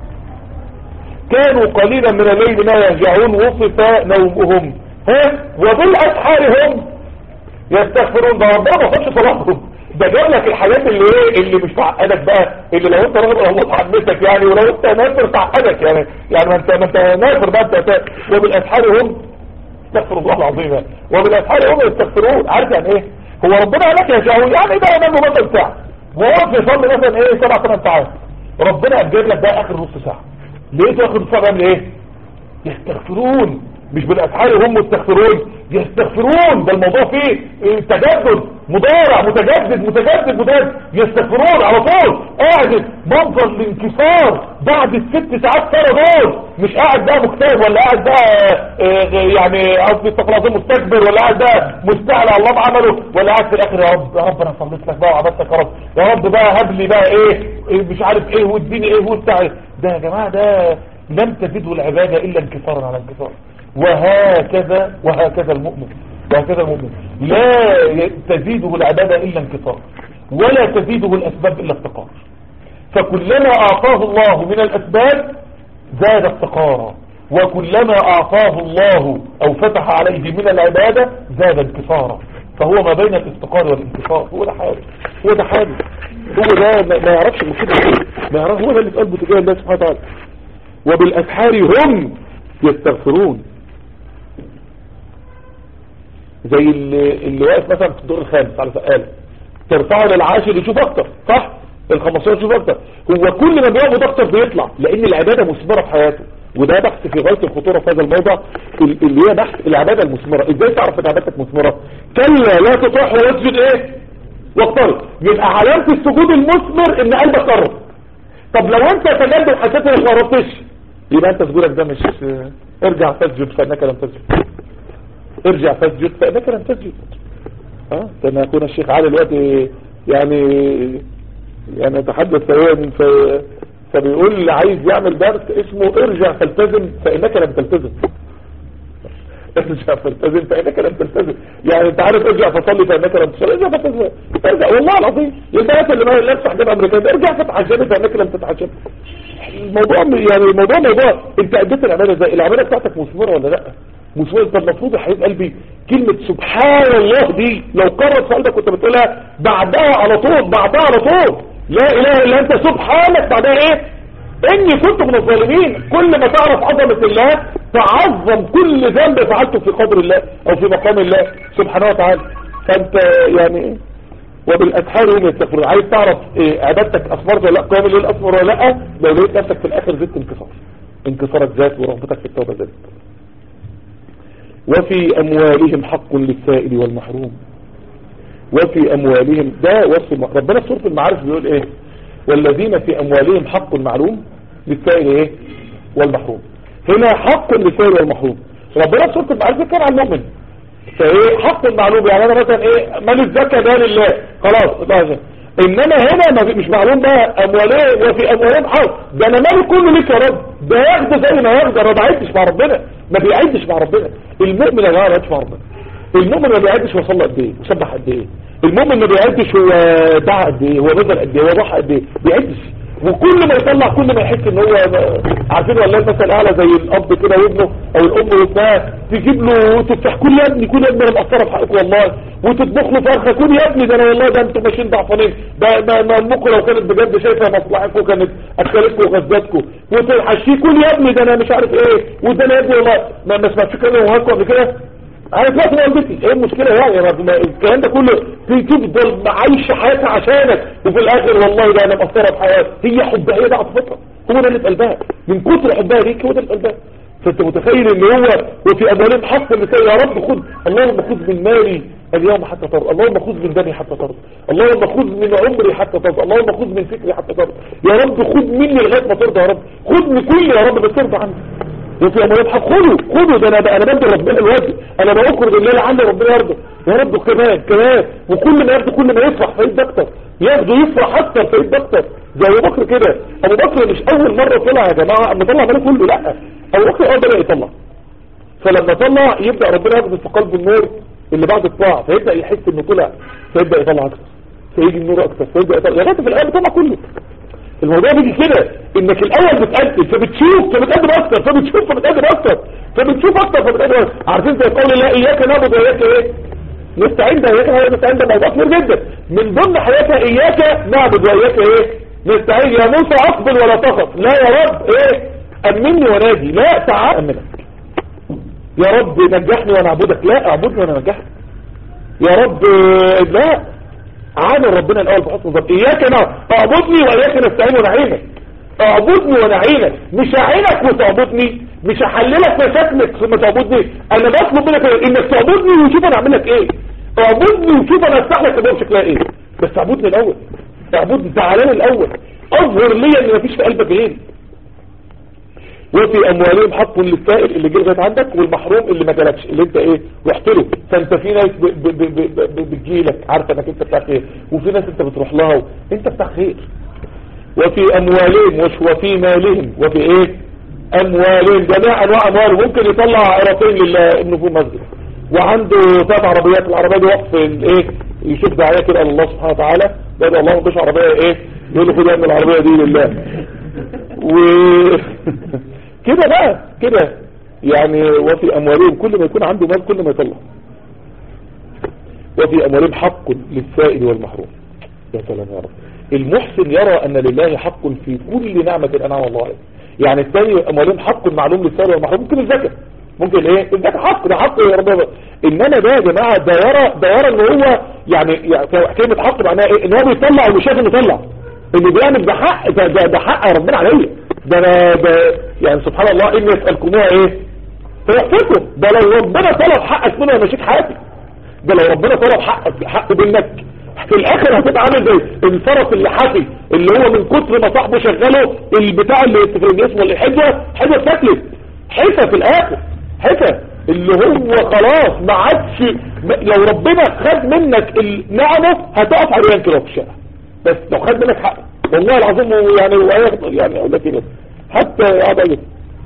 [SPEAKER 2] كانوا قليلا من الليل ما يهجعون وصف نومهم ها وبالاسحار هم يستغفرون ده ربنا ما خدش صلاتهم ده جاب لك الحاجات اللي ايه اللي مش تعقدك بقى اللي لو انت راجل الله تعبتك يعني ولو انت نافر تعقدك يعني يعني ما انت ما انت نافر بقى انت وبالاسحار هم استغفر الله العظيم يعني. وبالاسحار هم يستغفرون عارف يعني ايه هو ربنا قال لك يا شاول يعني ده ينام مثلا ساعه وهو يصلي مثلا ايه سبع ثمان ساعات ربنا جايب لك بقى اخر نص ساعه لقيته اخر نص ساعه بيعمل ايه يستغفرون مش بالاسحار هم يستغفرون يستغفرون ده الموضوع فيه تجدد مضارع متجدد متجدد متجدد يستغفرون على طول قاعد منظر الانكسار بعد الست ساعات سنه دول مش قاعد بقى مكتئب ولا قاعد بقى آه، يعني قصدي استغفر الله مستكبر ولا قاعد بقى مستعلى على الله بعمله ولا قاعد في الاخر يا رب يا رب انا صليت لك بقى وعبدتك يا رب يا رب بقى هب لي بقى ايه إيه مش عارف ايه واديني ايه وبتاع ده يا جماعه ده لم تزده العباده الا انكسارا على انكسار وهكذا وهكذا المؤمن وهكذا المؤمن لا تزيده العبادة إلا انكسار ولا تزيده الأسباب إلا افتقار فكلما أعطاه الله من الأسباب زاد افتقارا وكلما أعطاه الله أو فتح عليه من العبادة زاد انكسارا فهو ما بين الافتقار والانكسار هو ده حاله هو ده حاله هو ده ما ما يعرفش المفروض ايه ما يعرف هو ده اللي في قلبه تجاه الله سبحانه وتعالى وبالأسحار هم يستغفرون زي اللي, اللي واقف مثلا في الدور الخامس على سقاله ترفعه للعاشر يشوف اكتر صح ال 15 يشوف اكتر هو كل ما بيقعد اكتر بيطلع لان العباده مثمره في حياته وده بحث في غايه الخطوره في هذا الموضع اللي هي بحث العباده المثمره ازاي تعرف ان عبادتك مثمره كلا لا تطيح واسجد ايه واقترب يبقى علامه السجود المثمر ان قلبك قرب طب لو انت تجدد حسيت انك ما قربتش يبقى انت سجودك ده مش ارجع فاسجد فانك لم تسجد ارجع فاسجد فانك لم تسجد اه كما يكون الشيخ علي دلوقتي يعني يعني يتحدث سويا ف... فبيقول عايز يعمل درس اسمه ارجع فالتزم فانك لم تلتزم ارجع فالتزم فانك لم تلتزم يعني انت عارف ارجع فصلي فانك لم تصلي ارجع فالتزم ارجع والله العظيم البنات اللي ما لابسه حجاب امريكان ارجع فتحجبي فانك لم تتحجب الموضوع يعني الموضوع موضوع انت اديت العباده ازاي العباده بتاعتك مثمره ولا لا مثمره انت المفروض يا حبيب قلبي كلمه سبحان الله دي لو قررت في قلبك كنت بتقولها بعدها على طول بعدها على طول لا اله الا انت سبحانك بعدها ايه اني كنت من الظالمين كل ما تعرف عظمه الله تعظم كل ذنب فعلته في قدر الله او في مقام الله سبحانه وتعالى فانت يعني وبالاسحار هم يستغفرون عايز تعرف إيه عبادتك اثمرت ولا لا قيام الليل اثمر ولا لا لو لقيت نفسك في الاخر زدت انكسار انكسارك ذات ورغبتك في التوبه زادت وفي اموالهم حق للسائل والمحروم وفي اموالهم ده وصف الم... ربنا في سوره المعارف بيقول ايه والذين في اموالهم حق معلوم للسائل ايه والمحروم هنا حق للسائل والمحروم ربنا في سوره المعارف كان عن المؤمن فايه حق المعلوم يعني انا مثلا ايه مال الزكاه ده لله خلاص ده انما هنا ما في- مش معلوم بقى اموالين وفي اموالين حق ده انا مالي كله ليك يا رب ده ياخده زي ما ياخده انا ما بعدش مع ربنا ما بيعدش مع ربنا المؤمن يا جماعه ما بيعدش مع ربنا المؤمن ما بيعدش هو صلى قد ايه وسبح قد ايه المؤمن ما بيعدش هو دعا قد ايه هو بذل قد ايه هو ضحى قد ايه بيعدش وكل ما يطلع كل ما يحس ان هو عارفين والله المثل الاعلى زي الاب كده وابنه او الام وابنها تجيب له تفتح كل يا ابني كل يا ابني انا مقصره في حقك والله وتطبخ له فرخه كل يا ابني ده انا والله ده انتوا ماشيين ضعفانين ده ده ما امكم لو كانت بجد شايفه مصلحتكم كانت اكلتكم وغزتكم وتحشيه كل يا ابني ده انا مش عارف ايه وده انا يا ابني والله ما ما سمعتش كلام وهاكم قبل كده انا سمعت من والدتي ايه المشكله يعني يا رب ما الكلام ده كله في تفضل عايشه حياتها عشانك وفي الاخر والله ده انا مقصره في حياتي هي حبها هي ده عاطفتها هو ده اللي في قلبها من كتر حبها ليك هو ده اللي في قلبها فانت متخيل ان هو وفي اموالهم حق النساء يا رب خذ اللهم خذ من مالي اليوم حتى ترضى اللهم خذ من دمي حتى ترضى اللهم خذ من عمري حتى ترضى اللهم خذ من فكري حتى ترضى يا رب خذ مني لغايه ما ترضى يا رب خذ من كل يا رب بس ترضى عني وفي اموالهم حق خذوا خذوا ده انا انا بدي ربنا الوجه انا بأكرد الله لعل ربنا يرضى يا رب كمان كمان وكل ما ياخده كل ما يفرح فايد اكتر ياخده يفرح اكتر فايد اكتر زي ابو بكر كده ابو بكر مش اول مره طلع يا جماعه اما طلع ماله كله لا ابو بكر اول مره يطلع فلما طلع يبدا ربنا ياخده في قلب النور اللي بعد الطاعه فيبدا يحس انه طلع فيبدا يطلع اكتر فيجي النور اكتر فيبدا يطلع لغايه في الاخر طلع كله الموضوع بيجي كده انك الاول بتقدم فبتشوف فبتقدم اكتر فبتشوف فبتقدم اكتر فبتشوف اكتر فبتقدم أكتر. عارفين زي قول الله اياك نعبد واياك ايه نستعين ده اياك نعبد نستعين ده موضوع كبير جدا من ضمن حياتها اياك نعبد واياك ايه نستعين يا موسى اقبل ولا تخف لا يا رب ايه امني ونادي لا تعال امنك يا رب نجحني وانا اعبدك لا اعبدني وانا نجحك يا رب آه، لا عامل ربنا الاول بحسن ظن اياك انا اعبدني واياك نستعين ونعينك اعبدني ونعينك مش اعينك وتعبدني مش هحللك مشاكلك ثم تعبدني انا بطلب منك انك تعبدني وشوف انا اعمل لك ايه اعبدني وشوف انا افتح لك الباب شكلها ايه بس اعبدني الاول اعبدني تعالى لي الاول اظهر لي ان مفيش في قلبك غيري وفي اموالهم حق للسائل اللي جه لغايه عندك والمحروم اللي ما جالكش اللي انت ايه رحت له فانت في ناس ب- ب- ب- ب- ب- بتجيلك عارفه انك انت بتاع خير وفي ناس انت بتروح لها انت بتاع خير وفي اموالهم وش وفي مالهم وفي ايه اموالهم جميع انواع اموالهم ممكن يطلع عرفين لابنه في مسجد وعنده ثلاث عربيات العربيه دي وقف ايه يشوف دعايه كده لله سبحانه وتعالى بدأ الله مفيش عربيه ايه يقول له خد يا ابن العربيه دي لله و كده بقى كده يعني وفي اموالهم كل ما يكون عنده مال كل ما يطلع وفي اموالهم حق للسائل والمحروم يا سلام يا رب المحسن يرى ان لله حق في كل نعمة انعم الله عليه يعني الثاني اموالهم حق معلوم للسائل والمحروم ممكن الزكاة ممكن ايه الزكاة حق ده حق يا رب انما ده يا جماعة ده يرى ده يرى ان هو يعني, يعني كلمة حق معناها ايه ان هو بيطلع ومش شايف انه يطلع اللي بيعمل ده حق ده, ده, ده حق يا ربنا عليا ده انا ده يعني سبحان الله ان يسألكموها ايه فيحفظكم ده لو ربنا طلب حقك منه يمشيك حياتك ده لو ربنا طلب حقك حق منك في الاخر هتبقى عامل زي الفرس اللي حافي اللي هو من كتر ما صاحبه شغله البتاع اللي اللي اسمه الحجه حجه اتاكلت حفه في الاخر حفه اللي هو خلاص ما عادش لو ربنا خد منك النعمه هتقف عريان كده في الشارع بس لو خد منك حقك والله العظيم يعني وهياخد يعني اقول لك كده حتى قاعد اجي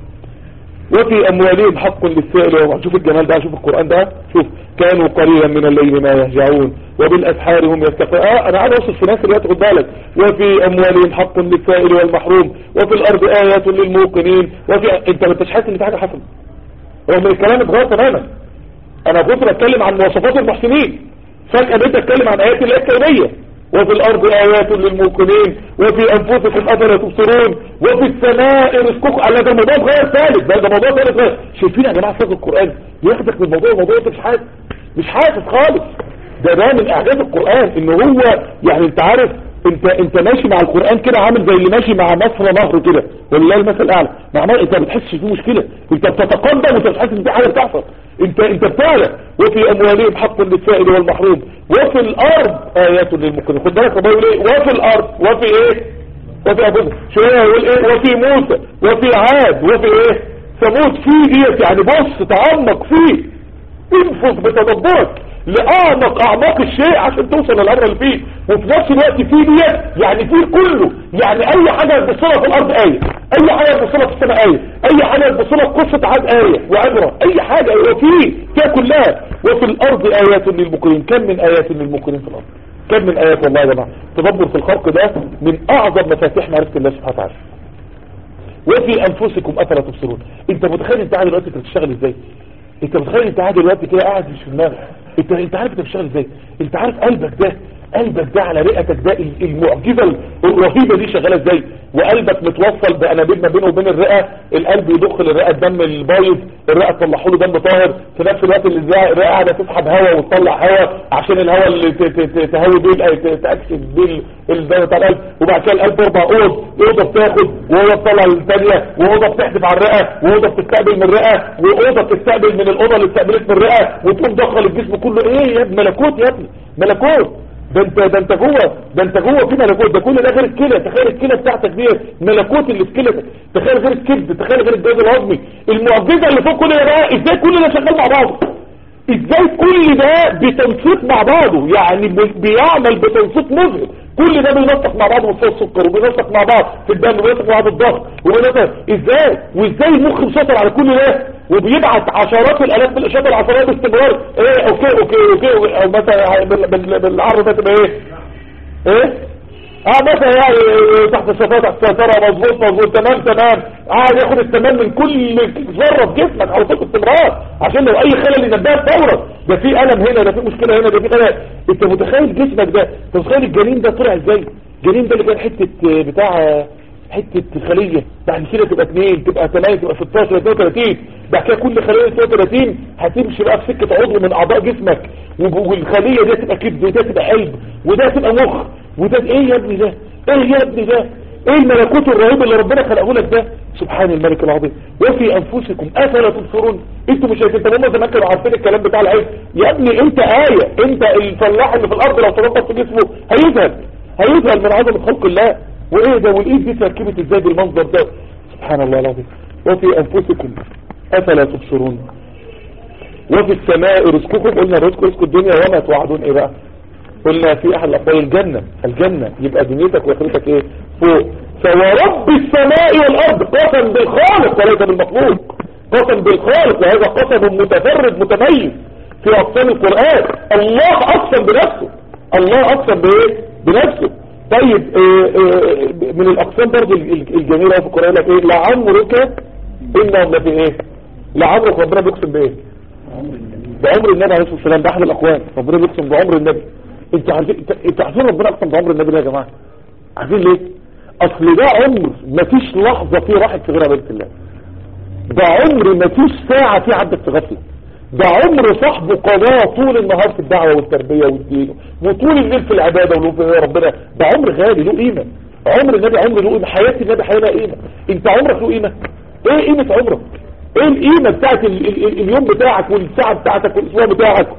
[SPEAKER 2] وفي اموالهم حق للسائل شوف الجمال ده شوف القرآن ده شوف كانوا قليلا من الليل ما يهجعون وبالاسحار هم يستغفرون اه انا عايز اوصف في ناس دلوقتي خد بالك وفي اموالهم حق للسائل والمحروم وفي الارض ايات للموقنين وفي انت ما انتش حاسس ان في حاجه حصلت رغم الكلام اتغير تماما انا كنت بتكلم عن مواصفات المحسنين فجأة بقيت اتكلم عن ايات الله الكونية وفي الارض ايات للموقنين وفي انفسكم افلا تبصرون وفي السماء رزقكم على ده موضوع غير ثالث ده ده موضوع ثالث غير شايفين يا جماعه فاز القران ياخدك من موضوع الموضوع انت مش حاسس مش حاسس خالص ده ده من اعجاز القران ان هو يعني انت عارف انت انت ماشي مع القران كده عامل زي اللي ماشي مع مصر نهر كده والله المثل الاعلى مع مصر انت ما بتحسش فيه مشكله انت بتتقدم وانت مش حاسس ان في حاجه بتحصل انت انت بتعلى وفي اموالهم حق للسائل والمحروم وفي الارض ايات للمقيمين خد بالك ربنا يقول ايه وفي الارض وفي ايه وفي ابوه شويه يقول ايه وفي موسى وفي عاد وفي ايه ثمود في ديت يعني بص تعمق فيه انفذ بتدبرك لأعمق أعماق الشيء عشان توصل للأمر اللي فيه وفي نفس الوقت فيه ديت يعني فيه كله يعني أي حاجة تبصلها في الأرض آية أي حاجة تبصلها في السماء آية أي حاجة تبصلها في قصة عاد آية وعبرة أي حاجة وفيه فيها كلها وفي الأرض آيات للمقرين كم من آيات للمقرين في الأرض كم من آيات والله يا جماعة تدبر في الخلق ده من أعظم مفاتيح معرفة الله سبحانه وتعالى وفي أنفسكم أفلا تبصرون أنت متخيل أنت قاعد دلوقتي بتشتغل إزاي انت متخيل انت قاعد دلوقتي كده قاعد مش في دماغك انت انت عارف انت بتشتغل ازاي انت عارف قلبك ده قلبك ده على رئتك ده المعجزه الرهيبه دي شغاله ازاي وقلبك متوصل بانابيب ما بينه وبين الرئه القلب يضخ للرئه الدم البايظ الرئه تطلع له دم طاهر في نفس الوقت اللي ازاي الرئه قاعده تسحب هواء وتطلع هواء عشان الهواء اللي ت- ت- ت- تهوي بيه تاكسد بيه الدم بتاع القلب وبعد كده القلب اربع اوض اوضه بتاخد واوضه بتطلع للثانيه واوضه بتحدف على الرئه واوضه بتستقبل من الرئه واوضه بتستقبل من الاوضه اللي استقبلت من الرئه وتقوم دخل الجسم كله ايه يا ابني ملكوت يا ابني ملكوت ده انت ده انت جوه ده انت جوه في ملكوت ده كل ده غير الكلى تخيل الكلى بتاعتك دي ملكوت اللي في كلتك تخيل غير الكبد تخيل غير الجهاز الهضمي المعجزه اللي فوق كل ده بقى ازاي كل ده شغال مع بعضه ازاي كل ده بتنسيق مع بعضه يعني بي- بيعمل بتنسيق مذهل كل ده بينسق مع بعض مستوى السكر وبينسق مع بعض في الدم وبينسق مع بعض الضغط وبينسق ازاي وازاي المخ مسيطر على كل ده وبيبعت عشرات الالاف من الاشارات العصبيه باستمرار ايه اوكي اوكي اوكي او مثلا بال- بال- بالعرض ده تبقى ايه ايه اه مثلا يعني تحت الشفاء تحت السيطرة مظبوط مظبوط تمام تمام قاعد ياخد التمام من كل ذرة في جسمك على طول استمرار عشان لو اي خلل ينبهك فورا ده في الم هنا ده في مشكلة هنا ده في خلل انت متخيل جسمك ده انت متخيل الجنين ده طلع ازاي الجنين ده اللي كان حتة بتاع حتة خلية بعد كده تبقى 2 تبقى 8 تبقى 16 32 بعد كده كل خلية 32 هتمشي بقى في سكة عضو من اعضاء جسمك وب- والخلية دي تبقى كبد وده تبقى قلب وده تبقى مخ وده ايه يا ابني ده ايه يا ابني ده ايه الملكوت الرهيب اللي ربنا خلقه لك ده سبحان الملك العظيم وفي انفسكم افلا تبصرون انتوا مش شايفين طب هم زمان كانوا عارفين الكلام بتاع العين يا ابني انت آية انت الفلاح اللي في الارض لو تنطط في جسمه هيذهل هيذهل من عظمة خلق الله وايه ده والايد دي تركبت ازاي بالمنظر ده سبحان الله العظيم وفي انفسكم افلا تبصرون وفي السماء رزقكم قلنا رزق رزق الدنيا وما توعدون ايه بقى قلنا في احد الاقوال الجنة الجنة يبقى دنيتك واخرتك ايه فوق فورب السماء والارض قسم بالخالق وليس بالمخلوق قسم بالخالق وهذا قسم متفرد متميز في اقسام القرآن الله اقسم بنفسه الله اقسم بايه بنفسه طيب آه، آه، من الاقسام برضه الجميلة في القرآن لك ايه لعمرك انهم لفي ايه لعمرك ربنا بيقسم بايه بعمر النبي عليه الصلاه والسلام ده احد الاقوال ربنا بيقسم بعمر النبي انتوا عارفين انت- انتوا عارفين ربنا اقسم بعمر النبي ده يا جماعه عارفين ليه اصل ده عمر مفيش لحظه فيه راحت في غير عباده الله ده عمر مفيش ساعه فيه عدت في غفله ده عمر صاحبه قضاه طول النهار في الدعوه والتربيه والدين وطول الليل في العباده والوقوف في ربنا ده عمر غالي له قيمه عمر النبي عمر له قيمه حياه النبي حياه لها قيمه انت عمرك له قيمه ايه قيمه عمرك ايه القيمه بتاعت ال ال ال اليوم بتاعك والساعه بتاعتك والاسبوع بتاعك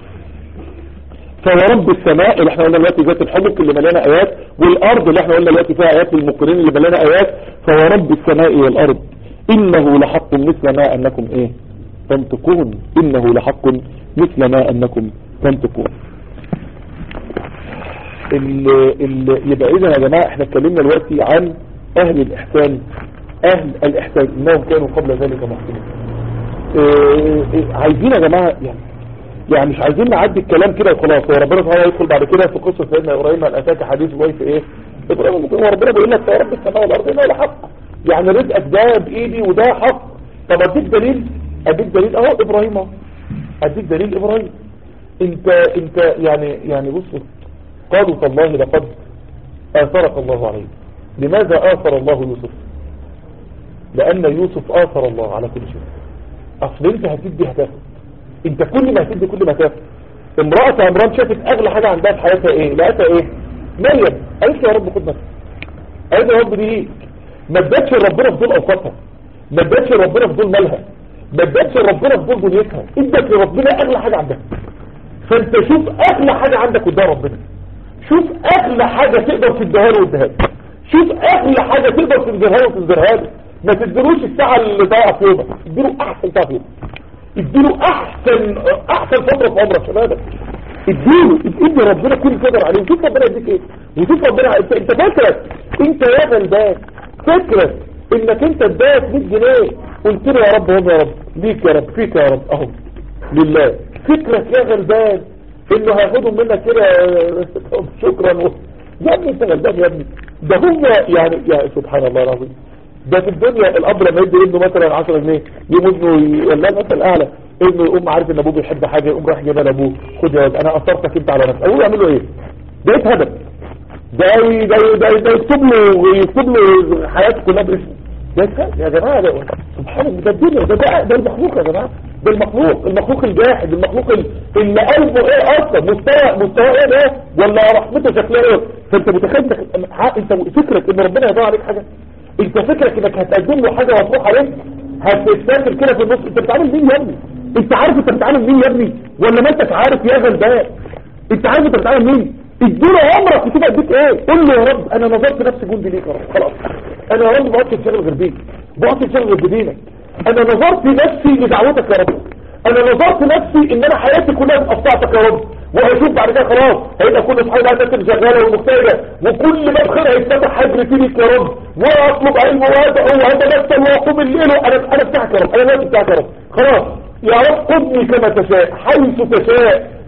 [SPEAKER 2] فورب السماء اللي احنا قلنا دلوقتي ذات الحبك اللي مليانه ايات والارض اللي احنا قلنا دلوقتي فيها ايات للمقرين اللي مليانه ايات فورب السماء والارض انه لحق مثل ما انكم ايه تنطقون انه لحق مثل ما انكم تنطقون ال ال يبقى اذا يا جماعه احنا اتكلمنا دلوقتي عن اهل الاحسان اهل الاحسان انهم كانوا قبل ذلك محسنين اه اه عايزين يا جماعه يعني يعني مش عايزين نعدي الكلام كده وخلاص هو ربنا سبحانه يدخل بعد كده في قصه سيدنا ابراهيم هل اتاك حديث ضيف ايه ابراهيم ممكن هو ربنا بيقول لك يا رب السماء والارض انه لحق يعني رزقك ده بايدي وده حق طب اديك دليل اديك دليل اهو ابراهيم اهو اديك دليل ابراهيم انت انت يعني يعني بص قالوا تالله لقد اثرك الله عليه لماذا اثر الله يوسف لان يوسف اثر الله على كل شيء اصل انت هتدي هتاخد انت كل ما هتدي كل ما تاخد امرأة عمران شافت اغلى حاجة عندها في حياتها ايه لقيتها ايه مريم قالت له يا رب خد مثلا قالت له يا رب دي ليك ما ادتش ربنا في دول اوقاتها ما ادتش ربنا في دول مالها ما ادتش ربنا في دول دنيتها ادت لربنا اغلى حاجة عندها فانت شوف اغلى حاجة عندك قدام ربنا شوف اغلى حاجة تقدر تديها له واديها له شوف اغلى حاجة تقدر تديها له وتديها له ما تديلوش الساعة اللي ضايعة في يومك اديله احسن ساعة في يومك اديله احسن احسن فترة في عمرك شبابك اديله ادي ربنا كل قدر عليه وشوف ربنا يديك ايه وشوف ربنا انت انت فاكرك انت يا غلبان فاكرك انك انت اداك 100 جنيه قلت له يا رب هم يا رب ليك يا رب فيك يا رب اهو لله فكرك يا غلبان انه هياخدهم منك كده شكرا و... يا ابني انت غلبان يا ابني ده هو يعني يا سبحان الله العظيم ده في الدنيا الاب لما يدي ابنه مثلا 10 جنيه يقوم ابنه ولا مثل اعلى ابنه يقوم عارف ان ابوه بيحب حاجه يقوم رايح جايبها لابوه خد يا واد انا اثرتك انت على نفسك ابوه يعمل له ايه ده يتهدم ده ي- ده ي- ده ي- ده يكتب له يكتب له حياته كلها باسمه ده يتهدم يا جماعه ده سبحان الله ده الدنيا ده ده, ده المخلوق يا جماعه ده المخلوق المخلوق الجاحد المخلوق ال- اللي قلبه ايه اصلا مستوى مستوى ايه ده ولا رحمته شكلها ايه فانت متخيل إنك- انت فكرك ان ربنا يضيع عليك حاجه انت فكرك انك هتقدم له حاجة وهتروح عليك هتستاكل كده في النص انت بتعامل مين يا ابني انت عارف انت بتعامل مين يا ابني ولا ما انتش عارف يا غلبان انت عارف انت بتعامل مين اديله عمرك وشوف اديك ايه قول له يا رب انا نظرت نفسي جندي ليك يا رب خلاص انا يا رب ما بقعدش اشتغل غير بيك ما بقعدش اشتغل غير بدينك انا نظرت نفسي لدعوتك يا رب انا نظرت نفسي ان انا حياتي كلها بقطعتك يا رب وهشوف بعد كده خلاص هيبقى كل اصحابي بقى الناس اللي شغاله ومحتاجه وكل ما بخير هيتفتح حجر فيك يا رب واطلب علم وادعو واتبسم واقوم الليل انا انا بتاعك يا رب انا الوقت بتاعك يا رب خلاص يا رب خذني كما تشاء حيث تشاء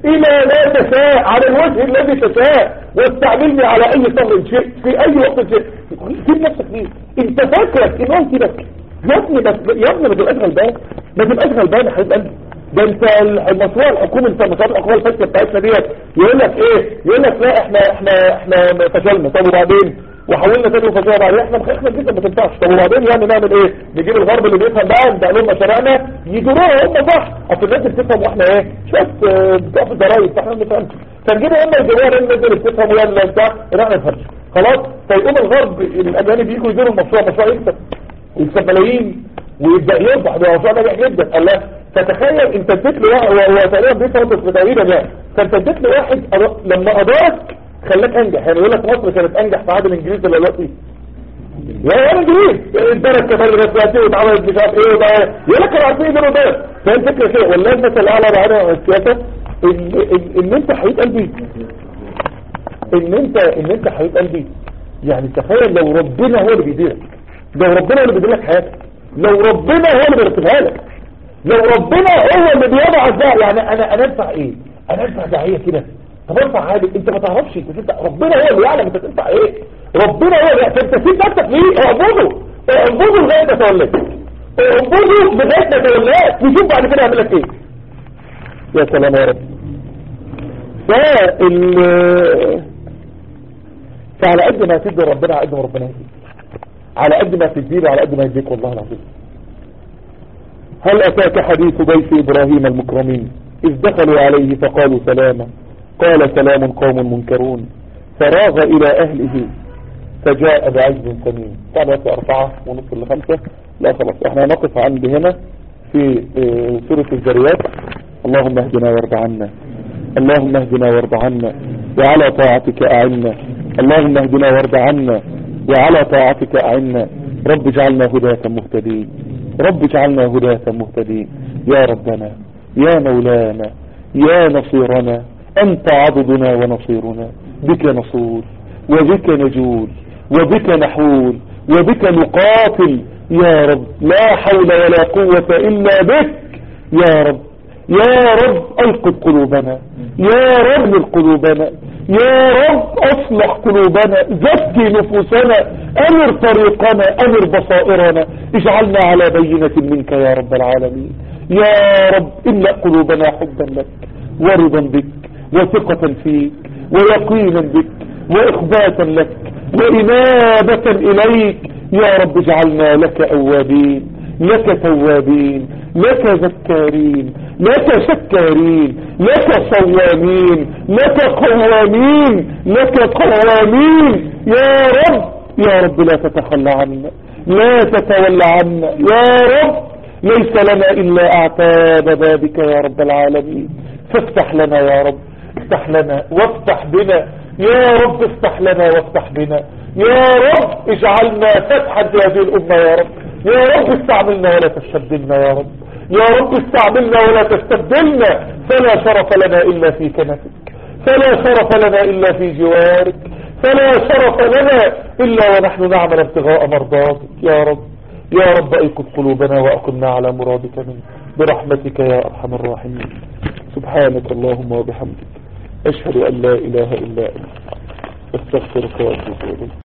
[SPEAKER 2] الى لا تشاء على الوجه الذي تشاء واستعملني على اي صبر شيء في اي وقت شيء سيب نفسك ليه انت فاكرك ان هو يسيبك يا ابني بس يا ابني ما تبقاش غلبان ما تبقاش غلبان يا حبيب قلبي ده انت المشروع الحكومي انت مشروع الحكومه الفاشله بتاعتنا ديت يقول لك ايه يقول لك لا احنا احنا احنا فشلنا طب وبعدين وحاولنا تاني وفشلنا بعدين احنا احنا جدا ما تنفعش طب وبعدين يعني نعمل ايه نجيب الغرب اللي بيفهم بقى ده لهم مشاريعنا يجروها هم صح اصل الناس اللي بتفهم واحنا ايه شويه اه، بتوع في الضرايب فاحنا ما بنفهمش فنجيبوا هم يجيبوها لان الناس اللي بتفهم ولا بتاع لا ما نفهمش خلاص فيقوم الغرب الاجانب يجوا يديروا المشروع مشروع يكسب ويكسب ملايين ويبدا يربح ده مشروع ناجح جدا الله فتخيل انت اديت له واحد هو هو تقريبا بيفرط تقريبا يعني فانت اديت له واحد أض- لما ادارك خلاك انجح يعني يقول لك مصر كانت انجح في عهد الانجليز ولا دلوقتي يا يا الانجليز ادارك كمان دلوقتي واتعملت مش عارف ايه وده يقول لك كانوا عارفين يديروا ده فاهم الفكره كده والله المثل الاعلى بعيدا عن السياسه ان ان, إن انت حبيب قلبي ان انت ان انت حبيب قلبي يعني تخيل لو ربنا هو اللي بيديرك لو ربنا هو اللي بيدير لك حياتك لو ربنا هو اللي بيرتبها لك لو ربنا هو اللي بيضع ده يعني انا انا انفع ايه انا انفع داعيه كده طب انفع عادي انت ما تعرفش انت تنفع ربنا هو اللي يعلم انت تنفع ايه ربنا هو اللي انت سيب نفسك ليه اعبده اعبده لغايه ما توليك اعبده لغايه ما توليك وشوف بعد كده يعمل لك ايه يا سلام يا رب فال فعلى قد ما تدي ربنا على قد ما ربنا يهديك على قد ما تديله على قد ما يديك والله العظيم هل أتاك حديث ضيف إبراهيم المكرمين إذ دخلوا عليه فقالوا سلاما قال سلام قوم منكرون فراغ إلى أهله فجاء بعجل سمين قال وقت أربعة ونصف لخمسة لا خلاص احنا نقف عند هنا في اه، سورة الذريات اللهم اهدنا وارض عنا اللهم اهدنا وارض عنا وعلى طاعتك أعنا اللهم اهدنا وارض عنا وعلى طاعتك أعنا رب اجعلنا هداة مهتدين رب اجعلنا هداة مهتدين يا ربنا يا مولانا يا نصيرنا أنت عبدنا ونصيرنا بك نصول وبك نجول وبك نحول وبك نقاتل يا رب لا حول ولا قوة إلا بك يا رب يا رب أيقظ قلوبنا يا رب قلوبنا يا رب أصلح قلوبنا زكي نفوسنا أمر طريقنا أمر بصائرنا اجعلنا على بينة منك يا رب العالمين يا رب املأ قلوبنا حبا لك ورضا بك وثقة فيك ويقينا بك وإخباتا لك وإنابة إليك يا رب اجعلنا لك أوابين لك توابين لك ذكارين لك شكارين لك صوامين لك قوامين لك قوامين يا رب يا رب لا تتخلى عنا لا تتولى عنا يا رب ليس لنا إلا أعتاب بابك يا رب العالمين فافتح لنا يا رب افتح لنا وافتح بنا يا رب افتح لنا وافتح بنا يا رب اجعلنا فتحا لهذه الأمة يا رب يا رب استعملنا ولا تستبدلنا يا رب يا رب استعملنا ولا تستبدلنا فلا شرف لنا إلا في كنفك فلا شرف لنا إلا في جوارك فلا شرف لنا إلا ونحن نعمل ابتغاء مرضاتك يا رب يا رب ايقظ قلوبنا وأقمنا على مرادك منك برحمتك يا أرحم الراحمين سبحانك اللهم وبحمدك أشهد أن لا إله إلا أنت استغفرك وأتوب إليك